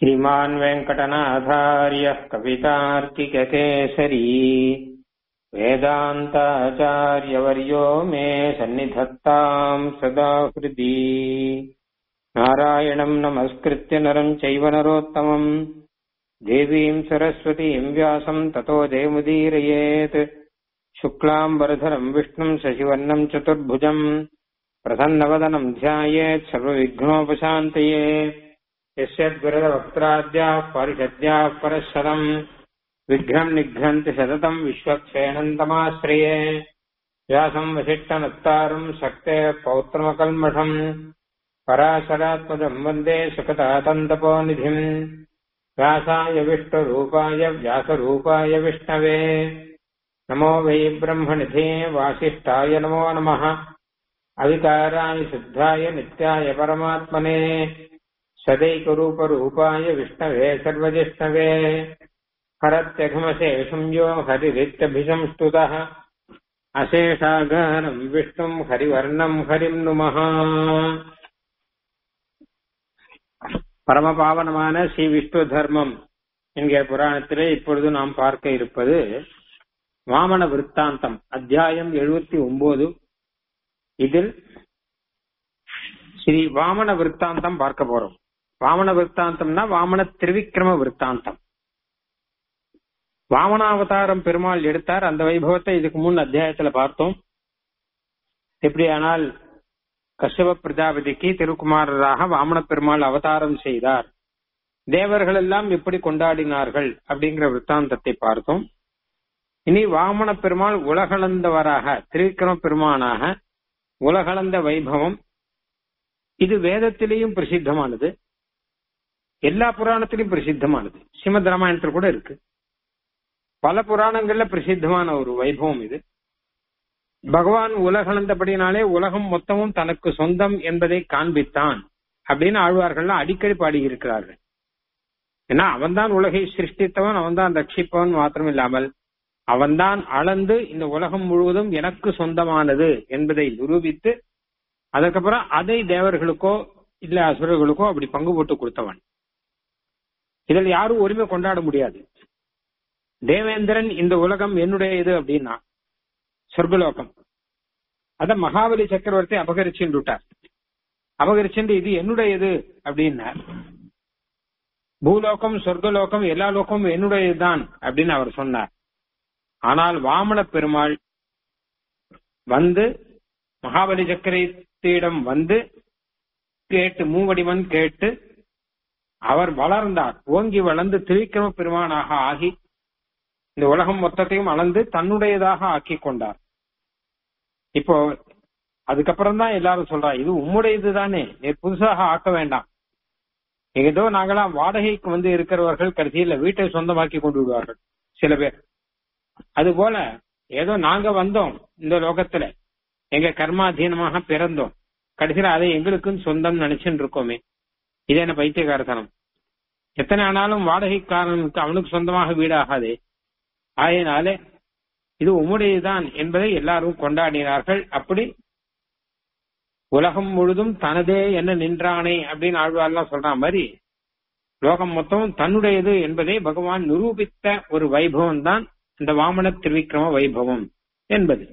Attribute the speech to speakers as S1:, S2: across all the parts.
S1: श्रीमान् वेङ्कटनाथार्यः कवितार्किककेसरी वेदान्ताचार्यवर्यो मे सन्निधत्ताम् सदा हृदि नारायणम् नमस्कृत्य नरम् चैव नरोत्तमम् देवीम् सरस्वतीम् व्यासम् ततो जयमुदीरयेत् शुक्लाम्बरधरम् विष्णुम् शशिवर्णम् चतुर्भुजम् प्रसन्नवदनम् ध्यायेत् सर्वविघ्नोपशान्तये यस्यद्विरदवक्त्राद्याः परिषद्याः परःशतम् विघ्नम् निघ्नन्ति सततम् विश्वक्षेणन्तमाश्रये व्यासम् वसिष्ठनत्तारम् शक्तेः पौत्रमकल्मषम् पराशरात्मजम् वन्दे सुखतातन्तपोनिधिम् व्यासाय विष्णुरूपाय व्यासरूपाय विष्णवे नमो वै ब्रह्मनिधे वासिष्ठाय नमो नमः अविकाराय शुद्धाय नित्याय परमात्मने सदैकरूपरूपाय विष्णवे सर्वजिष्णवे हरत्यघमशेषम् यो हरिरित्यभिसंस्तुतः அசேஷாகாரம் விஷ்ணும் ஹரிவர்ணம் ஹரிம் நுமஹ பரமபாவனமான ஸ்ரீ விஷ்ணு தர்மம் என்கிற புராணத்திலே இப்பொழுது நாம் பார்க்க இருப்பது வாமன விற்த்தாந்தம் அத்தியாயம் எழுபத்தி ஒன்பது இதில் ஸ்ரீ வாமன விற்த்தாந்தம் பார்க்க போறோம் வாமன விற்த்தாந்தம்னா வாமன திரிவிக்ரம விற்த்தாந்தம் வாமனாவதாரம் பெருமாள் எடுத்தார் அந்த வைபவத்தை இதுக்கு முன் அத்தியாயத்துல பார்த்தோம் எப்படியானால் கஷ்யப பிரஜாபதிக்கு திருக்குமாரராக வாமன பெருமாள் அவதாரம் செய்தார் தேவர்கள் எல்லாம் எப்படி கொண்டாடினார்கள் அப்படிங்கிற விற்த்தாந்தத்தை பார்த்தோம் இனி வாமன பெருமாள் உலகளந்தவராக திரிவிக்ரம பெருமானாக உலகளந்த வைபவம் இது வேதத்திலேயும் பிரசித்தமானது எல்லா புராணத்திலையும் பிரசித்தமானது ஸ்ரீமத் ராமாயணத்தில் கூட இருக்கு பல புராணங்கள்ல பிரசித்தமான ஒரு வைபவம் இது பகவான் உலகளந்தபடினாலே உலகம் மொத்தமும் தனக்கு சொந்தம் என்பதை காண்பித்தான் அப்படின்னு ஆழ்வார்கள்லாம் அடிக்கடி பாடியிருக்கிறார்கள் ஏன்னா அவன்தான் உலகை சிருஷ்டித்தவன் அவன்தான் ரட்சிப்பவன் மாத்திரம் இல்லாமல் அவன்தான் அளந்து இந்த உலகம் முழுவதும் எனக்கு சொந்தமானது என்பதை நிரூபித்து அதுக்கப்புறம் அதை தேவர்களுக்கோ இல்ல அசுரர்களுக்கோ அப்படி பங்கு போட்டு கொடுத்தவன் இதில் யாரும் உரிமை கொண்டாட முடியாது தேவேந்திரன் இந்த உலகம் என்னுடைய இது அப்படின்னா சொர்க்கலோகம் அத மகாபலி சக்கரவர்த்தி அபகரிச்சுட்டு விட்டார் அபகரிச்சுட்டு இது என்னுடையது அப்படின்னார் பூலோகம் சொர்க்கலோகம் எல்லா லோகமும் என்னுடையதுதான் அப்படின்னு அவர் சொன்னார் ஆனால் வாமன பெருமாள் வந்து மகாபலி சக்கரத்திடம் வந்து கேட்டு மூவடிவன் கேட்டு அவர் வளர்ந்தார் ஓங்கி வளர்ந்து திரிக்கிரம பெருமானாக ஆகி இந்த உலகம் மொத்தத்தையும் அளந்து தன்னுடையதாக ஆக்கி கொண்டார் இப்போ அதுக்கப்புறம் தான் எல்லாரும் சொல்றா இது உம்முடையது தானே நீ புதுசாக ஆக்க வேண்டாம் ஏதோ நாங்களாம் வாடகைக்கு வந்து இருக்கிறவர்கள் கடைசியில வீட்டை சொந்தமாக்கி கொண்டு விடுவார்கள் சில பேர் அது போல ஏதோ நாங்க வந்தோம் இந்த லோகத்துல எங்க கர்மாதீனமாக பிறந்தோம் கடைசியில அதை எங்களுக்குன்னு சொந்தம் நினைச்சுட்டு இருக்கோமே இது என்ன பைத்தியகாரத்தனம் எத்தனை ஆனாலும் வாடகைக்காரனுக்கு அவனுக்கு சொந்தமாக வீடாகாதே ஆயினாலே இது உம்முடையதுதான் என்பதை எல்லாரும் கொண்டாடினார்கள் அப்படி உலகம் முழுதும் தனதே என்ன நின்றானே அப்படின்னு ஆழ்வார்லாம் சொல்ற மாதிரி லோகம் மொத்தம் தன்னுடையது என்பதை பகவான் நிரூபித்த ஒரு வைபவம் தான் இந்த வாமன திரிவிக்ரம வைபவம் என்பது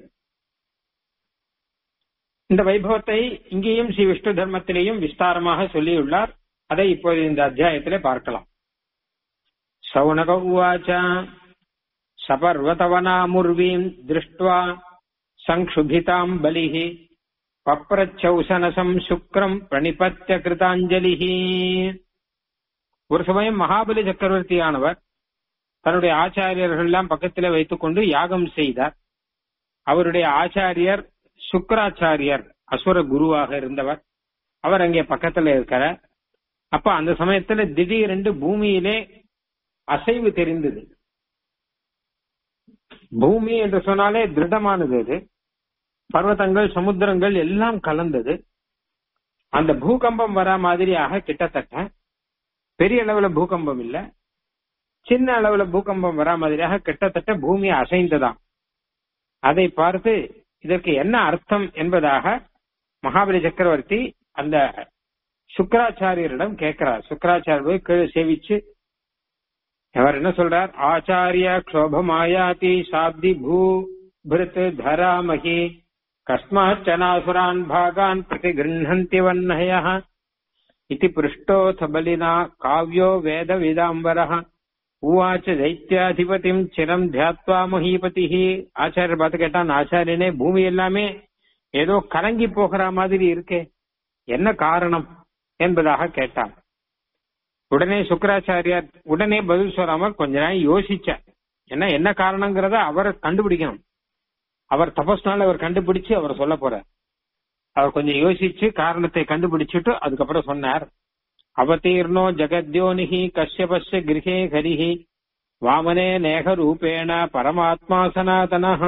S1: இந்த வைபவத்தை இங்கேயும் ஸ்ரீ விஷ்ணு தர்மத்திலேயும் விஸ்தாரமாக சொல்லியுள்ளார் அதை இப்போது இந்த அத்தியாயத்திலே பார்க்கலாம் சவுனக உவாச்ச சபர்வதவனாமுர்வீம் திருஷ்டுவா சங்ஷுபிதாம் பலிஹி பப்ரச்சௌசனசம் சுக்ரம் பிரணிபத்திய கிருதாஞ்சலிஹி ஒரு சமயம் மகாபலி சக்கரவர்த்தியானவர் தன்னுடைய ஆச்சாரியர்கள் எல்லாம் பக்கத்தில் வைத்துக் கொண்டு யாகம் செய்தார் அவருடைய ஆச்சாரியர் சுக்கராச்சாரியர் அசுர குருவாக இருந்தவர் அவர் அங்கே பக்கத்துல இருக்கிறார் அப்ப அந்த சமயத்துல திடீரென்று பூமியிலே அசைவு தெரிந்தது பூமி என்று சொன்னாலே திருடமானது அது பர்வதங்கள் சமுத்திரங்கள் எல்லாம் கலந்தது அந்த பூகம்பம் வரா மாதிரியாக கிட்டத்தட்ட பெரிய அளவுல பூகம்பம் இல்ல சின்ன அளவுல பூகம்பம் வரா மாதிரியாக கிட்டத்தட்ட பூமி அசைந்ததாம் அதை பார்த்து இதற்கு என்ன அர்த்தம் என்பதாக மகாபலி சக்கரவர்த்தி அந்த சுக்கராச்சாரியரிடம் கேட்கிறார் சுக்கராச்சாரியர் போய் கீழே சேவிச்சு அவர் என்ன சொல்றார் ஆச்சாரிய க்ஷோபமாயாதி சாப்தி பூ பிருத் தராமகி கஸ்மாச்சனாசுரான் பாகான் பிரதிகிருஹந்தி வன்னய इति पृष्टोऽथ बलिना काव्यो वेदविदाम्बरः उवाच दैत्याधिपतिम् चिरम् ध्यात्वा மஹீபதிः ஆச்சாரியர் பார்த்து கேட்டான் ஆச்சாரியனே பூமி எல்லாமே ஏதோ கலங்கி போகிற மாதிரி இருக்கே என்ன காரணம் என்பதாக கேட்டான் உடனே சுக்கராச்சாரியார் உடனே பதில் சொல்லாம கொஞ்ச நேரம் யோசிச்சார் என்ன என்ன காரணங்கிறத அவர் கண்டுபிடிக்கணும் அவர் தபஸ்னால அவர் கண்டுபிடிச்சு அவர் சொல்ல போறார் அவர் கொஞ்சம் யோசிச்சு காரணத்தை கண்டுபிடிச்சிட்டு அதுக்கப்புறம் சொன்னார் அவதீர்ணோ ஜெகத்யோனிஹி கஷ்யபஸ்ய கிரகே ஹரிஹி வாமனே நேக ரூபேண பரமாத்மா சனாதனஹ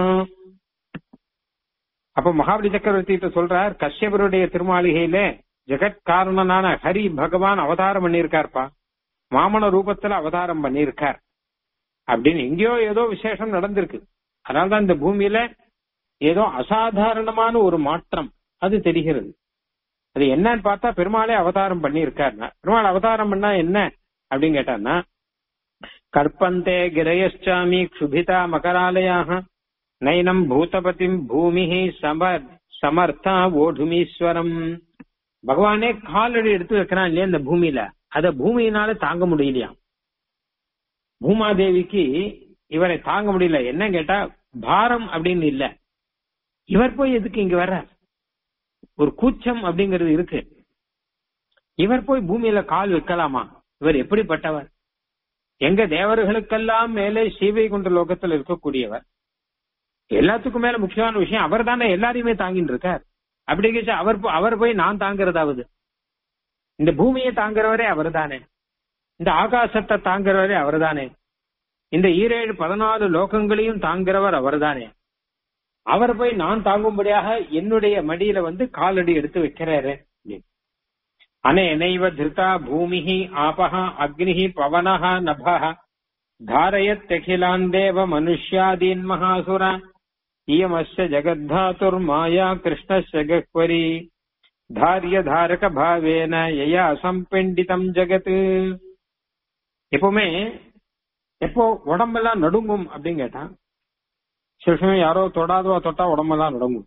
S1: அப்ப மகாபலி சக்கரவர்த்தி சொல்றார் கஷ்யபருடைய திருமாளிகையில ஜெகத் காரணனான ஹரி பகவான் அவதாரம் பண்ணியிருக்கார்ப்பா வாமன ரூபத்துல அவதாரம் பண்ணியிருக்கார் அப்படின்னு எங்கேயோ ஏதோ விசேஷம் நடந்திருக்கு அதனால்தான் இந்த பூமியில ஏதோ அசாதாரணமான ஒரு மாற்றம் அது தெரிகிறது அது என்னன்னு பார்த்தா பெருமாளே அவதாரம் பண்ணியிருக்காருன்னா பெருமாள் அவதாரம் பண்ணா என்ன அப்படின்னு கேட்டார்னா கற்பந்தே கிரயச்சாமி க்ஷுபிதா மகராலயாக நைனம் பூதபதிம் பூமி சமர் சமர்த்தா ஓடுமீஸ்வரம் பகவானே காலடி எடுத்து வைக்கிறான் இல்லையா இந்த பூமியில அத பூமியினால தாங்க முடியலையா பூமாதேவிக்கு இவரை தாங்க முடியல என்ன கேட்டா பாரம் அப்படின்னு இல்ல இவர் போய் எதுக்கு இங்க வர்ற ஒரு கூச்சம் அப்படிங்கிறது இருக்கு இவர் போய் பூமியில கால் வைக்கலாமா இவர் எப்படிப்பட்டவர் எங்க தேவர்களுக்கெல்லாம் மேலே சீவை கொண்ட லோகத்தில் இருக்கக்கூடியவர் எல்லாத்துக்கும் மேல முக்கியமான விஷயம் அவர் தானே எல்லாரையுமே தாங்கிட்டு இருக்கார் அப்படி கேச்சு அவர் போ- அவர் போய் நான் தாங்கிறதாவது இந்த பூமியை தாங்குறவரே அவர் தானே இந்த ஆகாசத்தை தாங்குறவரே அவர் தானே இந்த ஈரேழு பதினாலு லோகங்களையும் தாங்குறவர் அவர்தானே அவர் போய் நான் தாங்கும்படியாக என்னுடைய மடியில வந்து காலடி எடுத்து வைக்கிறாரு அனேனைவ திருதா பூமிஹி ஆபஹ அக்னிஹி பவனஹ நபஹ தாரயத்தகிலான் தேவ மனுஷ்யாதீன் மகாசுர இயமஸ்ய ஜகத்தாத்துர் மாயா கிருஷ்ணஸ்ய கஹ்வரி தாரிய தாரக பாவேன யயா சம்பெண்டிதம் ஜெகத் எப்பவுமே எப்போ உடம்பெல்லாம் நடுங்கும் அப்படின்னு கேட்டான் சில சமயம் யாரோ தொடாதவா தொட்டா உடம்பெல்லாம் நடுங்கும்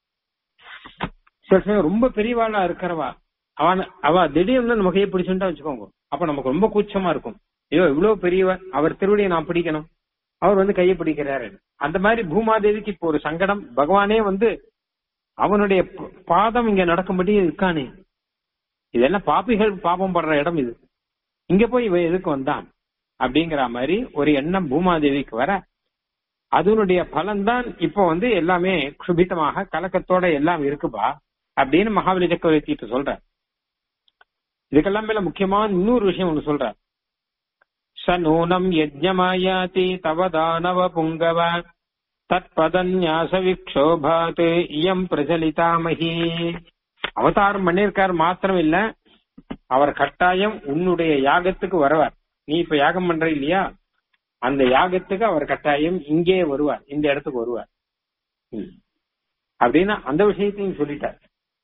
S1: சில சமயம் ரொம்ப பெரியவாளா இருக்கிறவா அவன் அவ திடீர்னு நம்ம கையை பிடிச்சுட்டா வச்சுக்கோங்க அப்ப நமக்கு ரொம்ப கூச்சமா இருக்கும் ஐயோ இவ்வளவு பெரியவர் அவர் திருவடியை நான் பிடிக்கணும் அவர் வந்து கையை பிடிக்கிறாரு அந்த மாதிரி பூமாதேவிக்கு இப்போ ஒரு சங்கடம் பகவானே வந்து அவனுடைய ப- பாதம் இங்க நடக்கும்படி இருக்கானே இதெல்லாம் பாப்பிகள் பாபம் படுற இடம் இது இங்க போய் இவன் எதுக்கு வந்தான் அப்படிங்கிற மாதிரி ஒரு எண்ணம் பூமாதேவிக்கு வர அதனுடைய பலன்தான் இப்போ வந்து எல்லாமே க்ஷுபிதமாக கலக்கத்தோட எல்லாம் இருக்குப்பா அப்படின்னு மகாபலி சக்கரவர்த்திட்டு சொல்ற இதுக்கெல்லாம் மேல முக்கியமான இன்னொரு விஷயம் ஒண்ணு சொல்ற ச நூனம் யஜ்ஞமாயாதி தவ தானவ புங்கவ தத்பதன்யாச விக்ஷோபாத் இயம் பிரஜலிதாமகி அவதாரம் பண்ணியிருக்கார் மாத்திரம் இல்ல அவர் கட்டாயம் உன்னுடைய யாகத்துக்கு வருவார் நீ இப்ப யாகம் பண்ற இல்லையா அந்த யாகத்துக்கு அவர் கட்டாயம் இங்கே வருவார் இந்த இடத்துக்கு வருவார் ம். அப்படின்னு அந்த விஷயத்தையும் சொல்லிட்டார்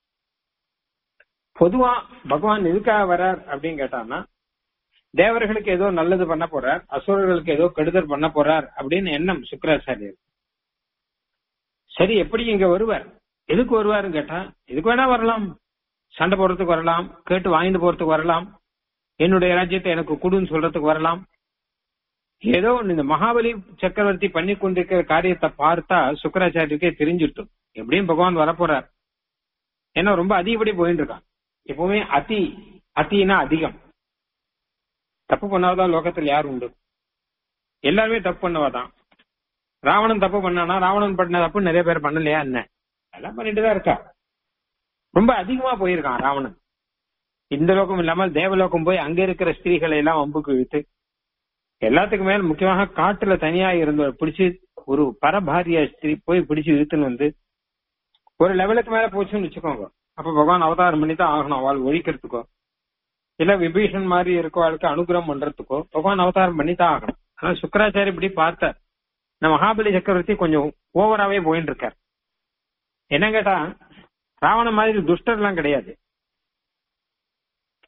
S1: பொதுவா பகவான் எதுக்காக வர்றார் அப்படின்னு கேட்டான்னா தேவர்களுக்கு ஏதோ நல்லது பண்ண போறார் அசுரர்களுக்கு ஏதோ கெடுதல் பண்ண போறார் அப்படின்னு எண்ணம் சுக்கராச்சாரியர் சரி எப்படி இங்க வருவார் எதுக்கு வருவாருன்னு கேட்டா எதுக்கு வேணா வரலாம் சண்டை போடுறதுக்கு வரலாம் கேட்டு வாங்கிட்டு போறதுக்கு வரலாம் என்னுடைய ராஜ்யத்தை எனக்கு கொடுன்னு சொல்றதுக்கு வரலாம் ஏதோ ஒண்ணு இந்த மகாபலி சக்கரவர்த்தி பண்ணி கொண்டிருக்கிற காரியத்தை பார்த்தா சுக்கராச்சாரியருக்கே தெரிஞ்சிருட்டும் எப்படியும் பகவான் வரப்போறார் ஏன்னா ரொம்ப அதிகப்படி போயிட்டு இருக்கான் எப்பவுமே அதி அத்தினா அதிகம் தப்பு பண்ணாதான் லோகத்தில் யார் உண்டு எல்லாருமே தப்பு பண்ணவாதான் ராவணன் தப்பு பண்ணானா ராவணன் பண்ண தப்பு நிறைய பேர் பண்ணலையா என்ன எல்லாம் பண்ணிட்டு தான் இருக்கா ரொம்ப அதிகமா போயிருக்கான் ராவணன் இந்த லோகம் இல்லாமல் தேவலோகம் போய் அங்க இருக்கிற ஸ்திரீகளை எல்லாம் வம்புக்கு இழுத்து எல்லாத்துக்கும் மேல முக்கியமாக காட்டுல தனியா இருந்த பிடிச்சு ஒரு பரபாரிய ஸ்திரீ போய் பிடிச்சு இழுத்துன்னு வந்து ஒரு லெவலுக்கு மேல போச்சுன்னு வச்சுக்கோங்க அப்ப பகவான் அவதாரம் பண்ணி தான் ஆகணும் அவள் ஒழிக்கிறதுக்கோ இல்ல விபீஷன் மாதிரி இருக்கவாளுக்கு அனுகிரகம் பண்றதுக்கோ பகவான் அவதாரம் பண்ணி தான் ஆகணும் ஆனா சுக்கராச்சாரி இப்படி பார்த்தார் நம்ம மகாபலி சக்கரவர்த்தி கொஞ்சம் ஓவராவே போயிட்டு இருக்கார் என்ன கேட்டா ராவண மாதிரி துஷ்டர் எல்லாம் கிடையாது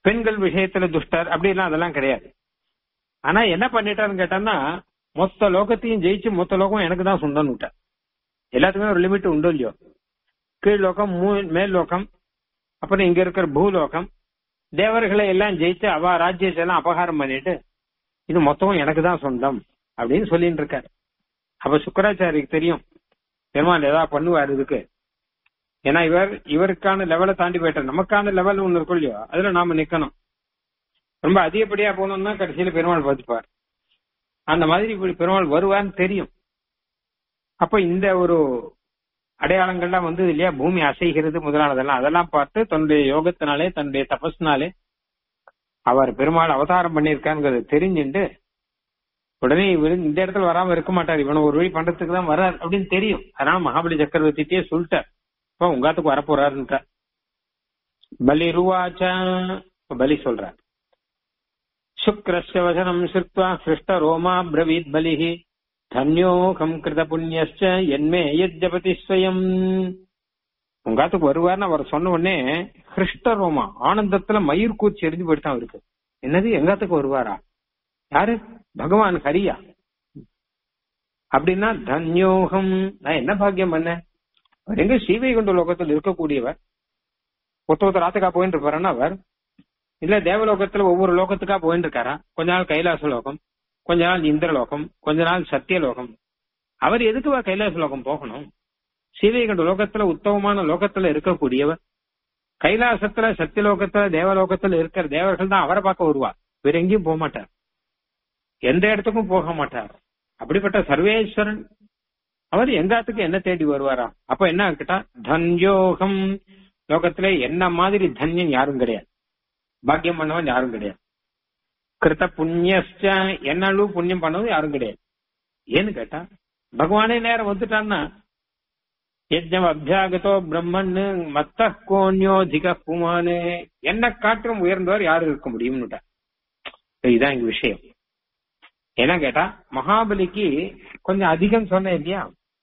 S1: பெண்கள் விஷயத்துல துஷ்டர் அப்படிலாம் அதெல்லாம் கிடையாது ஆனா என்ன பண்ணிட்டாருன்னு கேட்டான்னா மொத்த லோகத்தையும் ஜெயிச்சு மொத்த லோகம் எனக்கு தான் சொந்தம்னு விட்டார் எல்லாத்துக்குமே ஒரு லிமிட் உண்டு இல்லையோ கீழ் லோகம் மூ- மேல் லோகம் அப்புறம் இங்க இருக்கிற பூலோகம் தேவர்களை எல்லாம் ஜெயிச்சு அவ ராஜ்யத்தை எல்லாம் அபகாரம் பண்ணிட்டு இது மொத்தமும் எனக்கு தான் சொந்தம் அப்படின்னு சொல்லிட்டு இருக்காரு அப்ப சுக்கராச்சாரிக்கு தெரியும் பெருமாள் ஏதாவது பண்ணுவார் இதுக்கு ஏன்னா இவர் இவருக்கான லெவலை தாண்டி போயிட்டார் நமக்கான லெவல் ஒண்ணு இருக்கும் இல்லையோ அதுல நாம நிக்கணும் ரொம்ப அதிகப்படியா போனோம்னா கடைசியில பெருமாள் பார்த்துப்பார் அந்த மாதிரி இப்படி பெருமாள் வருவார்னு தெரியும் அப்ப இந்த ஒரு அடையாளங்கள்லாம் வந்து இல்லையா பூமி அசைகிறது முதலானதெல்லாம் அதெல்லாம் பார்த்து தன்னுடைய யோகத்தினாலே தன்னுடைய தபஸ்னாலே அவர் பெருமாள் அவதாரம் பண்ணியிருக்காங்கிறது தெரிஞ்சுட்டு உடனே இவர் இந்த இடத்துல வராம இருக்க மாட்டார் இவனை ஒரு வழி பண்றதுக்கு தான் வர்றார் அப்படின்னு தெரியும் அதனால மகாபலி சக்கரவர்த்திட்டே சொல்லிட்டார் இப்போ உங்காத்துக்கு வரப்போறாருன்னுட்டா பலி ருவாச்சா பலி சொல்றார் சுக்ரஸ்ய வசனம் ஸ்ருத்வா சிருஷ்ட ரோமா பிரவீத் பலிஹி தன்யோகம் கிருத புண்ணியஸ்ச என்மே யஜபதி ஸ்வயம் உங்காத்துக்கு வருவார்னு அவர் சொன்ன உடனே ஹிருஷ்ட ரோமா ஆனந்தத்துல மயிர் கூச்சி எரிஞ்சு போயிட்டான் அவருக்கு என்னது எங்காத்துக்கு வருவாரா யாரு பகவான் ஹரியா அப்படின்னா தன்யோகம் நான் என்ன பாக்கியம் பண்ணேன் அவர் எங்க ஸ்ரீவைகுண்ட லோகத்தில் இருக்கக்கூடியவர் ஒருத்த ஒருத்தர் ராத்துக்கா போயிட்டு இருப்பாருன்னா அவர் இல்ல தேவலோகத்துல ஒவ்வொரு லோகத்துக்கா போயிட்டு இருக்காரா கொஞ்ச நாள் கைலாச லோகம் கொஞ்ச நாள் இந்திரலோகம் கொஞ்ச நாள் சத்தியலோகம் அவர் எதுக்குவா கைலாச லோகம் போகணும் ஸ்ரீவைகுண்ட லோகத்துல உத்தமமான லோகத்துல இருக்கக்கூடியவர் கைலாசத்துல சத்தியலோகத்துல தேவலோகத்துல இருக்கிற தேவர்கள் தான் அவரை பார்க்க வருவார் வேற எங்கேயும் போக மாட்டார் எந்த இடத்துக்கும் போக மாட்டார் அப்படிப்பட்ட சர்வேஸ்வரன் அவர் எங்காத்துக்கு என்ன தேடி வருவாரா அப்ப என்ன கேட்டா தன்யோகம் லோகத்துல என்ன மாதிரி தன்யம் யாரும் கிடையாது பாக்கியம் பண்ணவன் யாரும் கிடையாது கிருத்த புண்ணியஸ்ட என்ன அளவு புண்ணியம் பண்ணவும் யாரும் கிடையாது ஏன்னு கேட்டா பகவானே நேரம் வந்துட்டான்னா யஜ்ஞம் அபியாகதோ பிரம்மன்னு மத்த கோன்யோதிக புமானு என்ன காற்றும் உயர்ந்தவர் யாரு இருக்க முடியும்னுட்டா இதுதான் இங்க விஷயம் என்ன கேட்டா மகாபலிக்கு கொஞ்சம் அதிகம் சொன்னேன் இல்லையா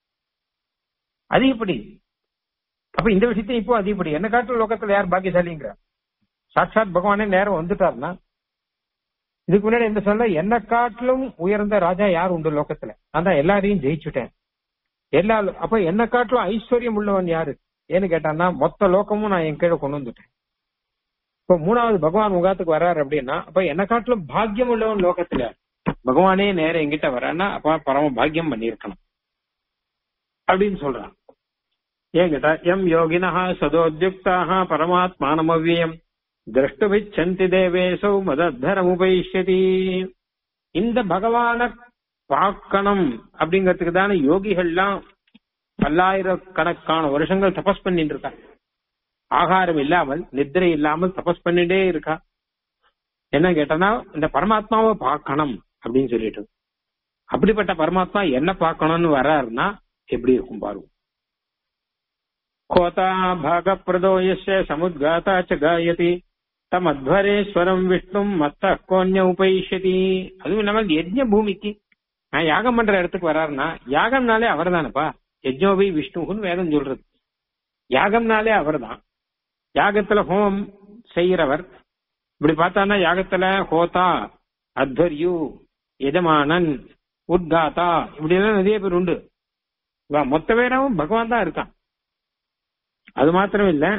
S1: அதிகப்படி அப்ப இந்த விஷயத்தை இப்போ அதிகப்படி என்ன காட்டு லோகத்துல யார் பாக்கியசாலிங்கிற சாட்சாத் பகவானே நேரம் வந்துட்டாருன்னா இதுக்கு முன்னாடி என்ன சொல்ல என்ன காட்டிலும் உயர்ந்த ராஜா யார் உண்டு லோகத்துல நான் தான் எல்லாரையும் ஜெயிச்சுட்டேன் எல்லா அப்ப என்ன காட்டிலும் ஐஸ்வர்யம் உள்ளவன் யாரு ஏன்னு கேட்டான்னா மொத்த லோகமும் நான் என் கீழே கொண்டு வந்துட்டேன் இப்ப மூணாவது பகவான் முகாத்துக்கு வர்றாரு அப்படின்னா அப்ப என்ன காட்டிலும் பாக்கியம் உள்ளவன் லோகத்துல பகவானே நேரம் எங்கிட்ட வரான்னா அப்ப பரம பாக்கியம் பண்ணியிருக்கணும் அப்படின்னு சொல்றான் ஏன் கேட்டா எம் யோகினா சதோத்யுக்தாக பரமாத்மானமவ்யம் திரஷ்டுமிச்சந்தி தேவேசௌ மதத்தரமுபயிஷ்யதி இந்த பகவான பார்க்கணும் அப்படிங்கிறதுக்கு தானே யோகிகள்லாம் பல்லாயிரக்கணக்கான வருஷங்கள் தபஸ் பண்ணிட்டு இருக்கா ஆகாரம் இல்லாமல் நித்திரை இல்லாமல் தபஸ் பண்ணிட்டே இருக்கா என்ன கேட்டனா இந்த பரமாத்மாவை பார்க்கணும் அப்படின்னு சொல்லிட்டு அப்படிப்பட்ட பரமாத்மா என்ன பார்க்கணும்னு வர்றாருன்னா எப்படி இருக்கும் பாருங்க கோதா பாக பிரதோயஸ்ய சமுத்காதா ச காயதி தம் அத்வரேஸ்வரம் விஷ்ணும் மத்த கோன்ய உபயிஷதி அதுவும் இல்லாமல் யஜ்ஞ பூமிக்கு நான் யாகம் பண்ற இடத்துக்கு வர்றாருன்னா யாகம்னாலே அவர் தானப்பா யஜ்னோபி விஷ்ணுன்னு வேதம் சொல்றது யாகம்னாலே அவர் தான் யாகத்துல ஹோமம் செய்யறவர் இப்படி பார்த்தான்னா யாகத்துல ஹோதா அத்வர்யு எஜமானன் உத்காதா இப்படி எல்லாம் நிறைய பேர் உண்டு இவா மொத்த பேராவும் பகவான் தான் இருக்கான் அது மாத்திரம் இல்ல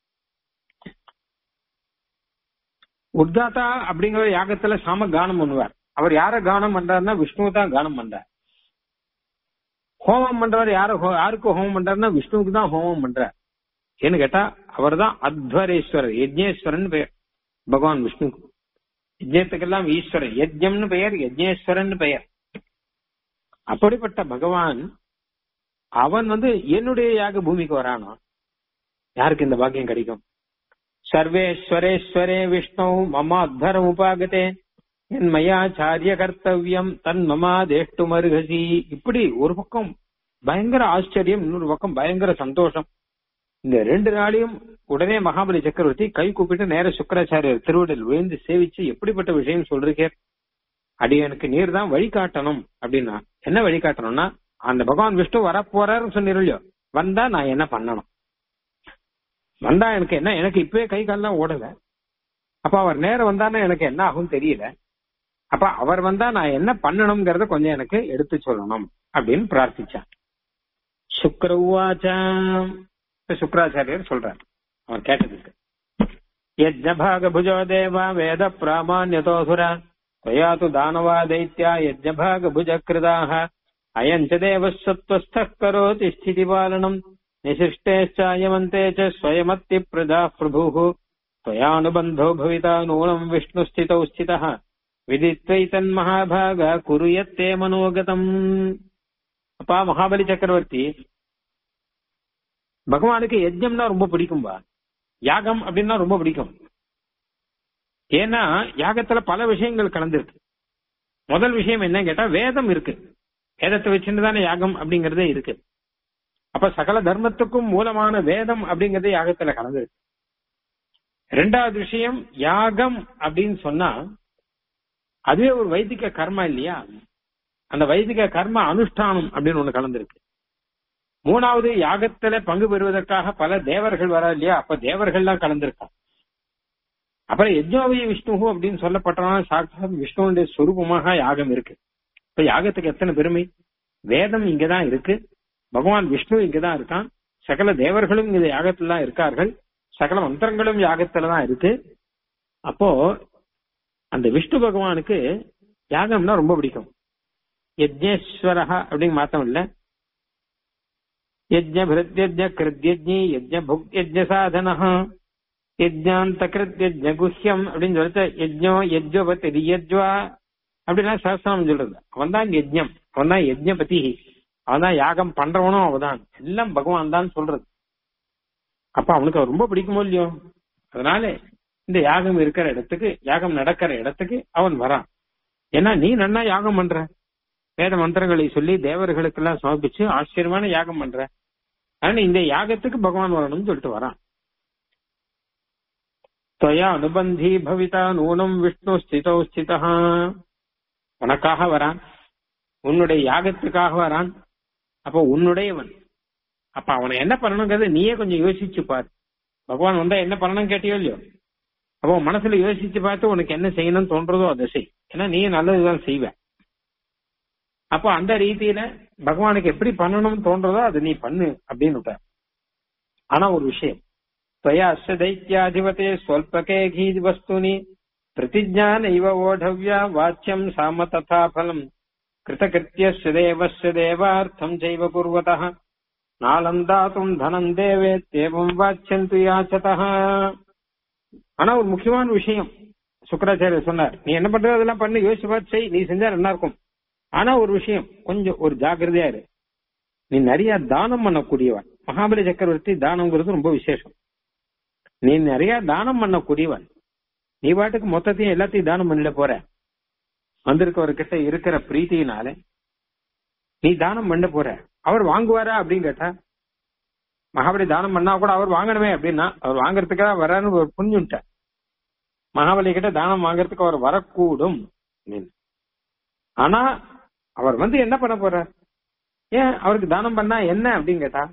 S1: உத்காதா அப்படிங்கிற யாகத்துல சாம கானம் பண்ணுவார் அவர் யார கானம் பண்றாருன்னா விஷ்ணுவை தான் கானம் பண்றார் ஹோமம் பண்றவர் யார ஹோ- யாருக்கு ஹோமம் பண்றாருன்னா விஷ்ணுவுக்கு தான் ஹோமம் பண்றார் ஏன்னு கேட்டா அவர் தான் அத்வரேஸ்வரர் யஜ்னேஸ்வரன் பெயர் பகவான் விஷ்ணுக்கு யஜ்யத்துக்கெல்லாம் ஈஸ்வரன் யஜ்யம்னு பெயர் யஜ்னேஸ்வரன் பெயர் அப்படிப்பட்ட பகவான் அவன் வந்து என்னுடைய யாக பூமிக்கு வரானா யாருக்கு இந்த பாக்கியம் கிடைக்கும் சர்வேஸ்வரேஸ்வரே விஷ்ணு மம அத்தரம் உபாகதே என் மயாச்சாரிய கர்த்தவியம் தன் மமா தேஷ்டு மருகசி இப்படி ஒரு பக்கம் பயங்கர ஆச்சரியம் இன்னொரு பக்கம் பயங்கர சந்தோஷம் இந்த ரெண்டு நாளையும் உடனே மகாபலி சக்கரவர்த்தி கை கூப்பிட்டு நேர சுக்கராச்சாரியர் திருவடியில் விழுந்து சேவிச்சு எப்படிப்பட்ட விஷயம் சொல்றீங்க அடியனுக்கு நீர் தான் வழிகாட்டணும் அப்படின்னா என்ன வழிகாட்டணும்னா அந்த பகவான் விஷ்ணு வரப்போறாருன்னு சொன்னீர்களோ வந்தா நான் என்ன பண்ணணும் வந்தா எனக்கு என்ன எனக்கு இப்பவே கை கால்லாம் ஓடல அப்ப அவர் நேரம் வந்தானே எனக்கு என்ன ஆகும் தெரியல அப்ப அவர் வந்தா நான் என்ன பண்ணணுங்கிறத கொஞ்சம் எனக்கு எடுத்து சொல்லணும் அப்படின்னு பிரார்த்திச்சான் சுக்கர உவாச்சாம் சுக்கராச்சாரியர் சொல்றார் அவர் கேட்டதுக்கு यज्ञभागभुजो देव वेद प्रामाण्यतोऽसुर त्वया तु दानवा दैत्या यज्ञभागभुजकृदाः अयम् च देवः सत्त्वस्थः करोति स्थितिपालनम् निशिष्टेश्चायमन्ते च स्वयमत्यप्रजाः प्रभुः त्वयानुबन्धो भविता नूनम् विष्णुस्थितौ स्थितः विदित्वैतन्महाभाग कुरु यत्ते मनोगतम् அப்பா மகாபலி சக்கரவர்த்தி பகவானுக்கு யஜ்ஞம்னா ரொம்ப பிடிக்கும்பா யாகம் அப்படின்னா ரொம்ப பிடிக்கும் ஏன்னா யாகத்துல பல விஷயங்கள் கலந்துருக்கு முதல் விஷயம் என்ன கேட்டா வேதம் இருக்கு வேதத்தை வச்சுட்டு தானே யாகம் அப்படிங்கறதே இருக்கு அப்ப சகல தர்மத்துக்கும் மூலமான வேதம் அப்படிங்கறது யாகத்துல கலந்துருக்கு ரெண்டாவது விஷயம் யாகம் அப்படின்னு சொன்னா அதுவே ஒரு வைதிக கர்மா இல்லையா அந்த வைதிக கர்ம அனுஷ்டானம் அப்படின்னு ஒண்ணு கலந்துருக்கு மூணாவது யாகத்துல பங்கு பெறுவதற்காக பல தேவர்கள் வரா இல்லையா அப்ப தேவர்கள்லாம் கலந்திருக்கா அப்புறம் யஜ்னோவிய விஷ்ணு அப்படின்னு சொல்லப்பட்டவன சாட்சாத் விஷ்ணுடைய சுரூபமாக யாகம் இருக்கு இப்ப யாகத்துக்கு எத்தனை பெருமை வேதம் இங்கதான் இருக்கு பகவான் விஷ்ணு இங்கதான் இருக்கான் சகல தேவர்களும் இந்த யாகத்துல தான் இருக்கார்கள் சகல மந்திரங்களும் யாகத்துல தான் இருக்கு அப்போ அந்த விஷ்ணு பகவானுக்கு யாகம்னா ரொம்ப பிடிக்கும் யஜ்னேஸ்வரஹா அப்படின்னு மாத்தம் இல்ல யஜ்ஞ பிரத்யஜ்ஞ கிருத்யஜ்ஞி யஜ்ஞ புக் யஜ்ஞ சாதன யஜ்ஞாந்த கிருத்யஜ்ஞ குஹ்யம் அப்படின்னு சொல்லிட்டு யஜ்ஞோ யஜ்வபத் ரியஜ்வா அப்படின்னா சாஸ்திரம் சொல்றது அவன் தான் யஜ்ஞம் அவன் தான் யஜ்ஞபதி அவன் தான் யாகம் பண்றவனும் அவதான் எல்லாம் பகவான் தான் சொல்றது அப்ப அவனுக்கு ரொம்ப பிடிக்குமோ இல்லையோ அதனால இந்த யாகம் இருக்கிற இடத்துக்கு யாகம் நடக்கிற இடத்துக்கு அவன் வரான் ஏன்னா நீ நன்னா யாகம் பண்ற வேத மந்திரங்களை சொல்லி தேவர்களுக்கு எல்லாம் சமர்ப்பிச்சு ஆச்சரியமான யாகம் பண்ற ஆனா இந்த யாகத்துக்கு பகவான் வரணும்னு சொல்லிட்டு வரான் தொயா அனுபந்தி பவிதா நூனம் விஷ்ணு ஸ்திதோ ஸ்திதா உனக்காக வரான் உன்னுடைய யாகத்துக்காக வரான் அப்போ உன்னுடையவன் அப்ப அவனை என்ன பண்ணணுங்கிறத நீயே கொஞ்சம் யோசிச்சு பாரு பகவான் வந்தா என்ன பண்ணணும் கேட்டியோ இல்லையோ அப்போ மனசுல யோசிச்சு பார்த்து உனக்கு என்ன செய்யணும்னு தோன்றதோ அதை செய் ஏன்னா நீ நல்லதுதான் செய்வ அப்போ அந்த ரீதியில பகவானுக்கு எப்படி பண்ணணும்னு தோன்றதோ அதை நீ பண்ணு அப்படின்னு ஆனா ஒரு விஷயம் त्वया अस्य दैत्याधिपते स्वल्पके घी वस्तूनि प्रतिज्ञा नैव वोढव्या वाच्यम् साम तथा फलम् कृतकृत्यस्य देवस्य देवार्थम् चैव कुर्वतः नालम् दातुम् धनम् देवेत्येवम् வாச்சியந்து யாச்சதா ஆனா ஒரு முக்கியமான விஷயம் சுக்கராச்சாரியர் சொன்னார் நீ என்ன பண்றது அதெல்லாம் பண்ணி யோசிச்சு பார்த்து செய் நீ செஞ்சா நல்லா இருக்கும் ஆனா ஒரு விஷயம் கொஞ்சம் ஒரு ஜாக்கிரதையா இரு நீ நிறைய தானம் பண்ணக்கூடியவன் மகாபலி சக்கரவர்த்தி தானம்ங்கிறது ரொம்ப விசேஷம் நீ நிறைய தானம் பண்ணக்கூடியவன் நீ பாட்டுக்கு மொத்தத்தையும் எல்லாத்தையும் தானம் பண்ணிட போற வந்திருக்கவர்கிட்ட இருக்கிற பிரீத்தியினால நீ தானம் பண்ண போற அவர் வாங்குவாரா அப்படின்னு கேட்டா மகாபலி தானம் பண்ணா கூட அவர் வாங்கணுமே அப்படின்னா அவர் வாங்குறதுக்காக வரான்னு ஒரு புரிஞ்சுட்ட மகாபலி கிட்ட தானம் வாங்குறதுக்கு அவர் வரக்கூடும் ஆனா அவர் வந்து என்ன பண்ண போறார் ஏன் அவருக்கு தானம் பண்ணா என்ன அப்படின்னு கேட்டா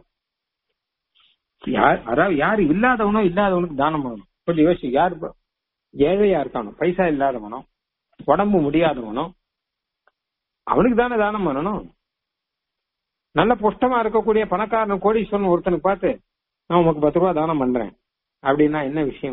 S1: யார் அதாவது யாரு இல்லாதவனோ இல்லாதவனுக்கு தானம் பண்ணணும் கொஞ்சம் யோசி யார் ஏழையா இருக்கானோ பைசா இல்லாதவனோ உடம்பு முடியாதவனோ அவனுக்கு தானே தானம் பண்ணணும் நல்ல புஷ்டமா இருக்கக்கூடிய பணக்காரன் கோடீஸ்வரன் ஒருத்தனுக்கு பார்த்து நான் உனக்கு பத்து ரூபா தானம் பண்றேன் அப்படின்னா என்ன விஷயம்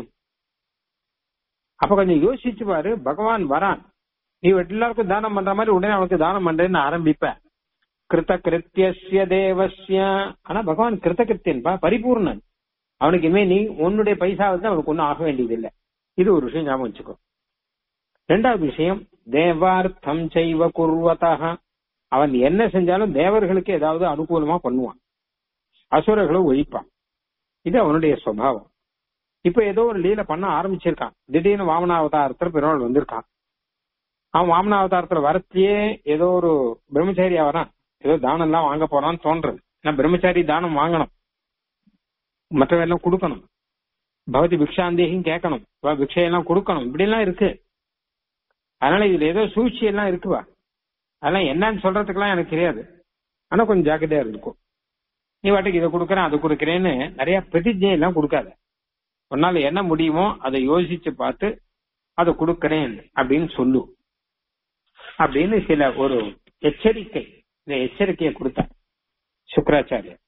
S1: அப்ப கொஞ்சம் யோசிச்சு பாரு பகவான் வரான் நீ எல்லாருக்கும் தானம் பண்ற மாதிரி உடனே அவனுக்கு தானம் பண்றேன்னு ஆரம்பிப்ப கிருத்த கிருத்திய தேவசிய ஆனா பகவான் கிருத்த கிருத்தியன்பா பரிபூர்ணன் அவனுக்கு இனிமே நீ உன்னுடைய பைசா வந்து அவனுக்கு ஒன்னும் ஆக வேண்டியது இல்லை இது ஒரு விஷயம் ஞாபகம் வச்சுக்கோ ரெண்டாவது விஷயம் தேவார்த்தம் செய்வ குர்வதாக அவன் என்ன செஞ்சாலும் தேவர்களுக்கு ஏதாவது அனுகூலமா பண்ணுவான் அசுரர்களை ஒழிப்பான் இது அவனுடைய சுவாவம் இப்ப ஏதோ ஒரு லீல பண்ண ஆரம்பிச்சிருக்கான் திடீர்னு வாமனாவதாரத்துல பெருமாள் வந்திருக்கான் அவன் வாமனாவதாரத்துல வரத்தையே ஏதோ ஒரு பிரம்மச்சாரியா வரான் ஏதோ தானம் எல்லாம் வாங்க போறான்னு தோன்றது நான் பிரம்மச்சாரி தானம் வாங்கணும் மற்றவெல்லாம் கொடுக்கணும் பகவதி பிக்ஷாந்தேகம் கேட்கணும் பிக்ஷையெல்லாம் கொடுக்கணும் இப்படி எல்லாம் இருக்கு அதனால இதுல ஏதோ சூழ்ச்சி எல்லாம் இருக்குவா அதெல்லாம் என்னன்னு சொல்றதுக்கெல்லாம் எனக்கு தெரியாது ஆனா கொஞ்சம் ஜாக்கிரதையா இருக்கும் நீ வாட்டுக்கு இதை கொடுக்குறேன் அதை கொடுக்குறேன்னு நிறைய பிரதிஜை எல்லாம் கொடுக்காத உன்னால என்ன முடியுமோ அதை யோசிச்சு பார்த்து அதை கொடுக்கிறேன் அப்படின்னு சொல்லு அப்படின்னு சில ஒரு எச்சரிக்கை இந்த எச்சரிக்கையை கொடுத்தார் சுக்கராச்சாரியர்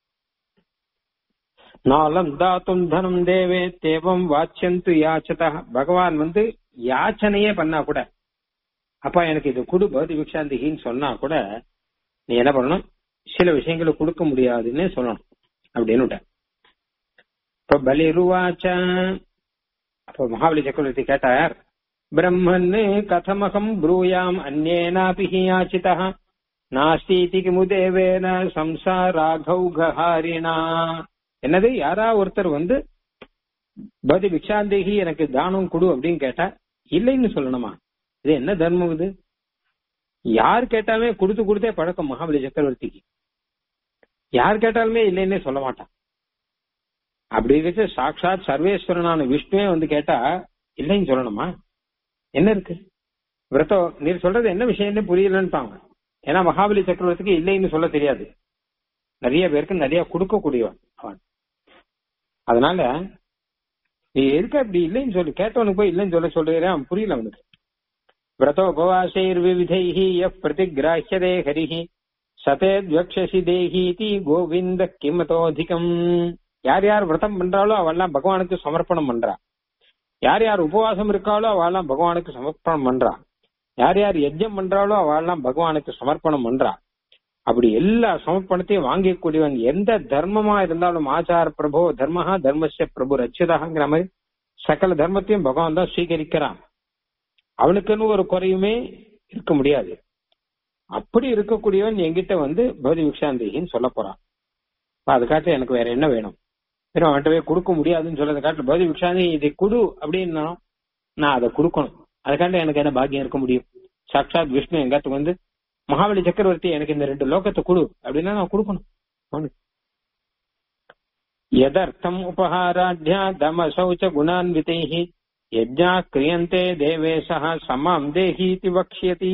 S1: நாலம் தாத்தும் தனம் தேவே தேவம் வாச்சியந்து யாச்சதா பகவான் வந்து யாச்சனையே பண்ணா கூட அப்பா எனக்கு இது குடு பௌதி விக்ஷாந்திகின்னு சொன்னா கூட நீ என்ன பண்ணணும் சில விஷயங்களை கொடுக்க முடியாதுன்னு சொல்லணும் அப்படின்னு விட்ட இப்ப பலிருவாச்ச அப்ப மகாபலி சக்கரவர்த்தி கேட்டார் பிரம்மன் கதமகம் ப்ரூயாம் அந்நேனாபி யாச்சிதா நாஸ்தீதி கிமுதேவேன சம்சாராகௌகஹாரிணா என்னது யாரா ஒருத்தர் வந்து பதி பிக்ஷாந்தேகி எனக்கு தானம் கொடு அப்படின்னு கேட்டா இல்லைன்னு சொல்லணுமா இது என்ன தர்மம் இது யார் கேட்டாலுமே கொடுத்து கொடுத்தே பழக்கம் மகாபலி சக்கரவர்த்திக்கு யார் கேட்டாலுமே இல்லைன்னே சொல்ல மாட்டான் அப்படி இருக்க சாட்சாத் சர்வேஸ்வரனான விஷ்ணுவே வந்து கேட்டா இல்லைன்னு சொல்லணுமா என்ன இருக்கு விரதம் நீர் சொல்றது என்ன விஷயம்னு புரியலன்ட்டாங்க ஏன்னா மகாபலி சக்கரவர்த்திக்கு இல்லைன்னு சொல்ல தெரியாது நிறைய பேருக்கு நிறைய கொடுக்கக்கூடியவன் அவன் அதனால நீ எதுக்கு அப்படி இல்லைன்னு சொல்லி கேட்டவனுக்கு போய் இல்லைன்னு சொல்ல சொல்றேன் அவன் புரியல அவனுக்கு விரதோபவாசைர் விவிதைஹி எஃப் பிரதிகிராஹ்யதே ஹரிஹி சதேத்வக்ஷசி தேஹீதி கோவிந்த கிமதோதிகம் யார் யார் விரதம் பண்றாளோ அவெல்லாம் பகவானுக்கு சமர்ப்பணம் பண்றா யார் யார் உபவாசம் இருக்காளோ அவெல்லாம் பகவானுக்கு சமர்ப்பணம் பண்றா யார் யார் யஜ்யம் பண்றாளோ அவெல்லாம் பகவானுக்கு சமர்ப்பணம் பண்றா அப்படி எல்லா சமர்ப்பணத்தையும் வாங்கக்கூடியவன் எந்த தர்மமா இருந்தாலும் ஆச்சார பிரபோ தர்மஹா தர்மஸ்ய பிரபு ரச்சிதாங்கிற மாதிரி சகல தர்மத்தையும் பகவான் தான் ஸ்வீகரிக்கிறான் அவனுக்குன்னு ஒரு குறையுமே இருக்க முடியாது அப்படி இருக்கக்கூடியவன் என்கிட்ட வந்து பௌதி விக்ஷாந்தேகின்னு சொல்ல போறான் அதுக்காட்டு எனக்கு வேற என்ன வேணும் வெறும் அவன்கிட்ட போய் கொடுக்க முடியாதுன்னு சொல்றதை காட்டு பௌதி விக்ஷாந்தி இதை குடு அப்படின்னா நான் அதை கொடுக்கணும் அதுக்காண்ட எனக்கு என்ன பாக்கியம் இருக்க முடியும் சாட்சாத் விஷ்ணு எங்காத்துக்கு வந்து மகாபலி சக்கரவர்த்தி எனக்கு இந்த ரெண்டு லோகத்தை கொடு அப்படின்னா நான் கொடுக்கணும் அவனுக்கு. எதர்த்தம் உபஹாராட்யா தம சௌச்ச குணான்விதைः யஜ்ஞா கிரியந்தே தேவேசः சமாம் தேஹீதி வக்ஷ்யதி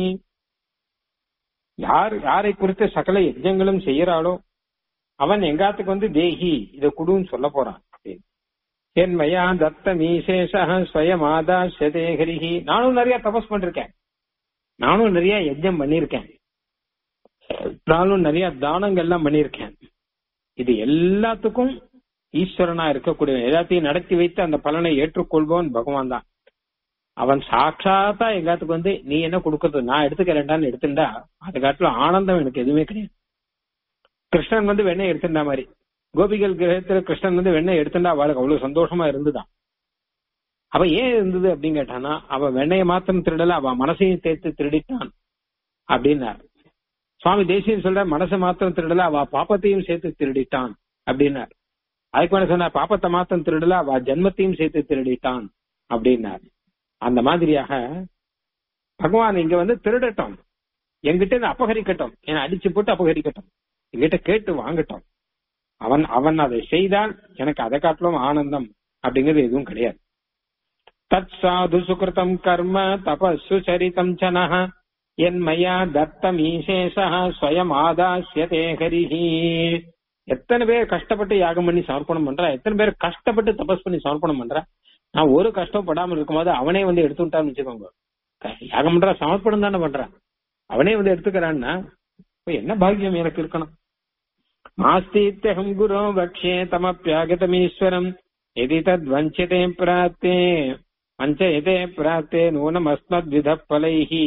S1: யார் யாரை குறித்து சகல யஜ்ஞங்களும் செய்யறாளோ அவன் எங்காத்துக்கு வந்து தேஹி இதை குடுன்னு சொல்ல போறான் அப்படின்னு. என்மயா தத்த மீசேஷ ஸ்வயமாதாசியதே ஹரிஹி நானும் நிறைய தபஸ் பண்ணிருக்கேன் நானும் நிறைய யஜ்ஞம் பண்ணிருக்கேன் நானும் நிறைய தானங்கள்லாம் பண்ணிருக்கேன் இது எல்லாத்துக்கும் ஈஸ்வரனா இருக்கக்கூடிய எல்லாத்தையும் நடத்தி வைத்து அந்த பலனை ஏற்றுக்கொள்பவன் பகவான் தான் அவன் சாட்சாத்தா எங்காத்துக்கு வந்து நீ என்ன கொடுக்கறது நான் எடுத்துக்கிறேன்டான்னு எடுத்துட்டா அது காட்டுல ஆனந்தம் எனக்கு எதுவுமே கிடையாது கிருஷ்ணன் வந்து வெண்ணெய் எடுத்துட்டா மாதிரி கோபிகள் கிரகத்துல கிருஷ்ணன் வந்து வெண்ணெய் எடுத்துட்டா அவளுக்கு அவ்வளவு சந்தோஷமா இருந்துதான் அவ ஏன் இருந்தது அப்படின்னு கேட்டானா அவ வெண்ணைய மாத்திரம் திருடல அவ மனசையும் சேர்த்து திருடிட்டான் அப்படின்னார் சுவாமி தேசியம் சொல்ற மனசை மாத்திரம் திருடல அவ பாப்பத்தையும் சேர்த்து திருடிட்டான் அப்படின்னார் அதுக்கு மேல சொன்னார் பாப்பத்தை மாத்திரம் திருடல அவ ஜென்மத்தையும் சேர்த்து திருடிட்டான் அப்படின்னார் அந்த மாதிரியாக பகவான் இங்க வந்து திருடட்டும் என்கிட்ட இருந்து அபகரிக்கட்டும் என்னை அடிச்சு போட்டு அபகரிக்கட்டும் என்கிட்ட கேட்டு வாங்கட்டும் அவன் அவன் அதை செய்தால் எனக்கு அதை காட்டிலும் ஆனந்தம் அப்படிங்கிறது எதுவும் கிடையாது தத் சாது சுகிருதம் கர்ம தபசு சரிதம் சனஹ என்மயா தத்தமீசேஷா ஸ்வயம் ஆதாசியதே ஹரிஹி எத்தனை பேர் கஷ்டப்பட்டு யாகம் பண்ணி சமர்ப்பணம் பண்றா எத்தனை பேர் கஷ்டப்பட்டு தபஸ் பண்ணி சமர்ப்பணம் பண்றா நான் ஒரு கஷ்டப்படாமல் இருக்கும்போது அவனே வந்து எடுத்துட்டான்னு வச்சுக்கோங்க யாகம் பண்றா சமர்ப்பணம் தானே பண்றான் அவனே வந்து எடுத்துக்கிறான்னா இப்ப என்ன பாக்கியம் எனக்கு இருக்கணும் மாஸ்தீத்யகம் குரு வக்ஷே தமப்பியாகதமீஸ்வரம் எதி தத் வஞ்சதே பிராத்தே வஞ்சயதே பிராத்தே நூனம் அஸ்மத்வித பலைஹி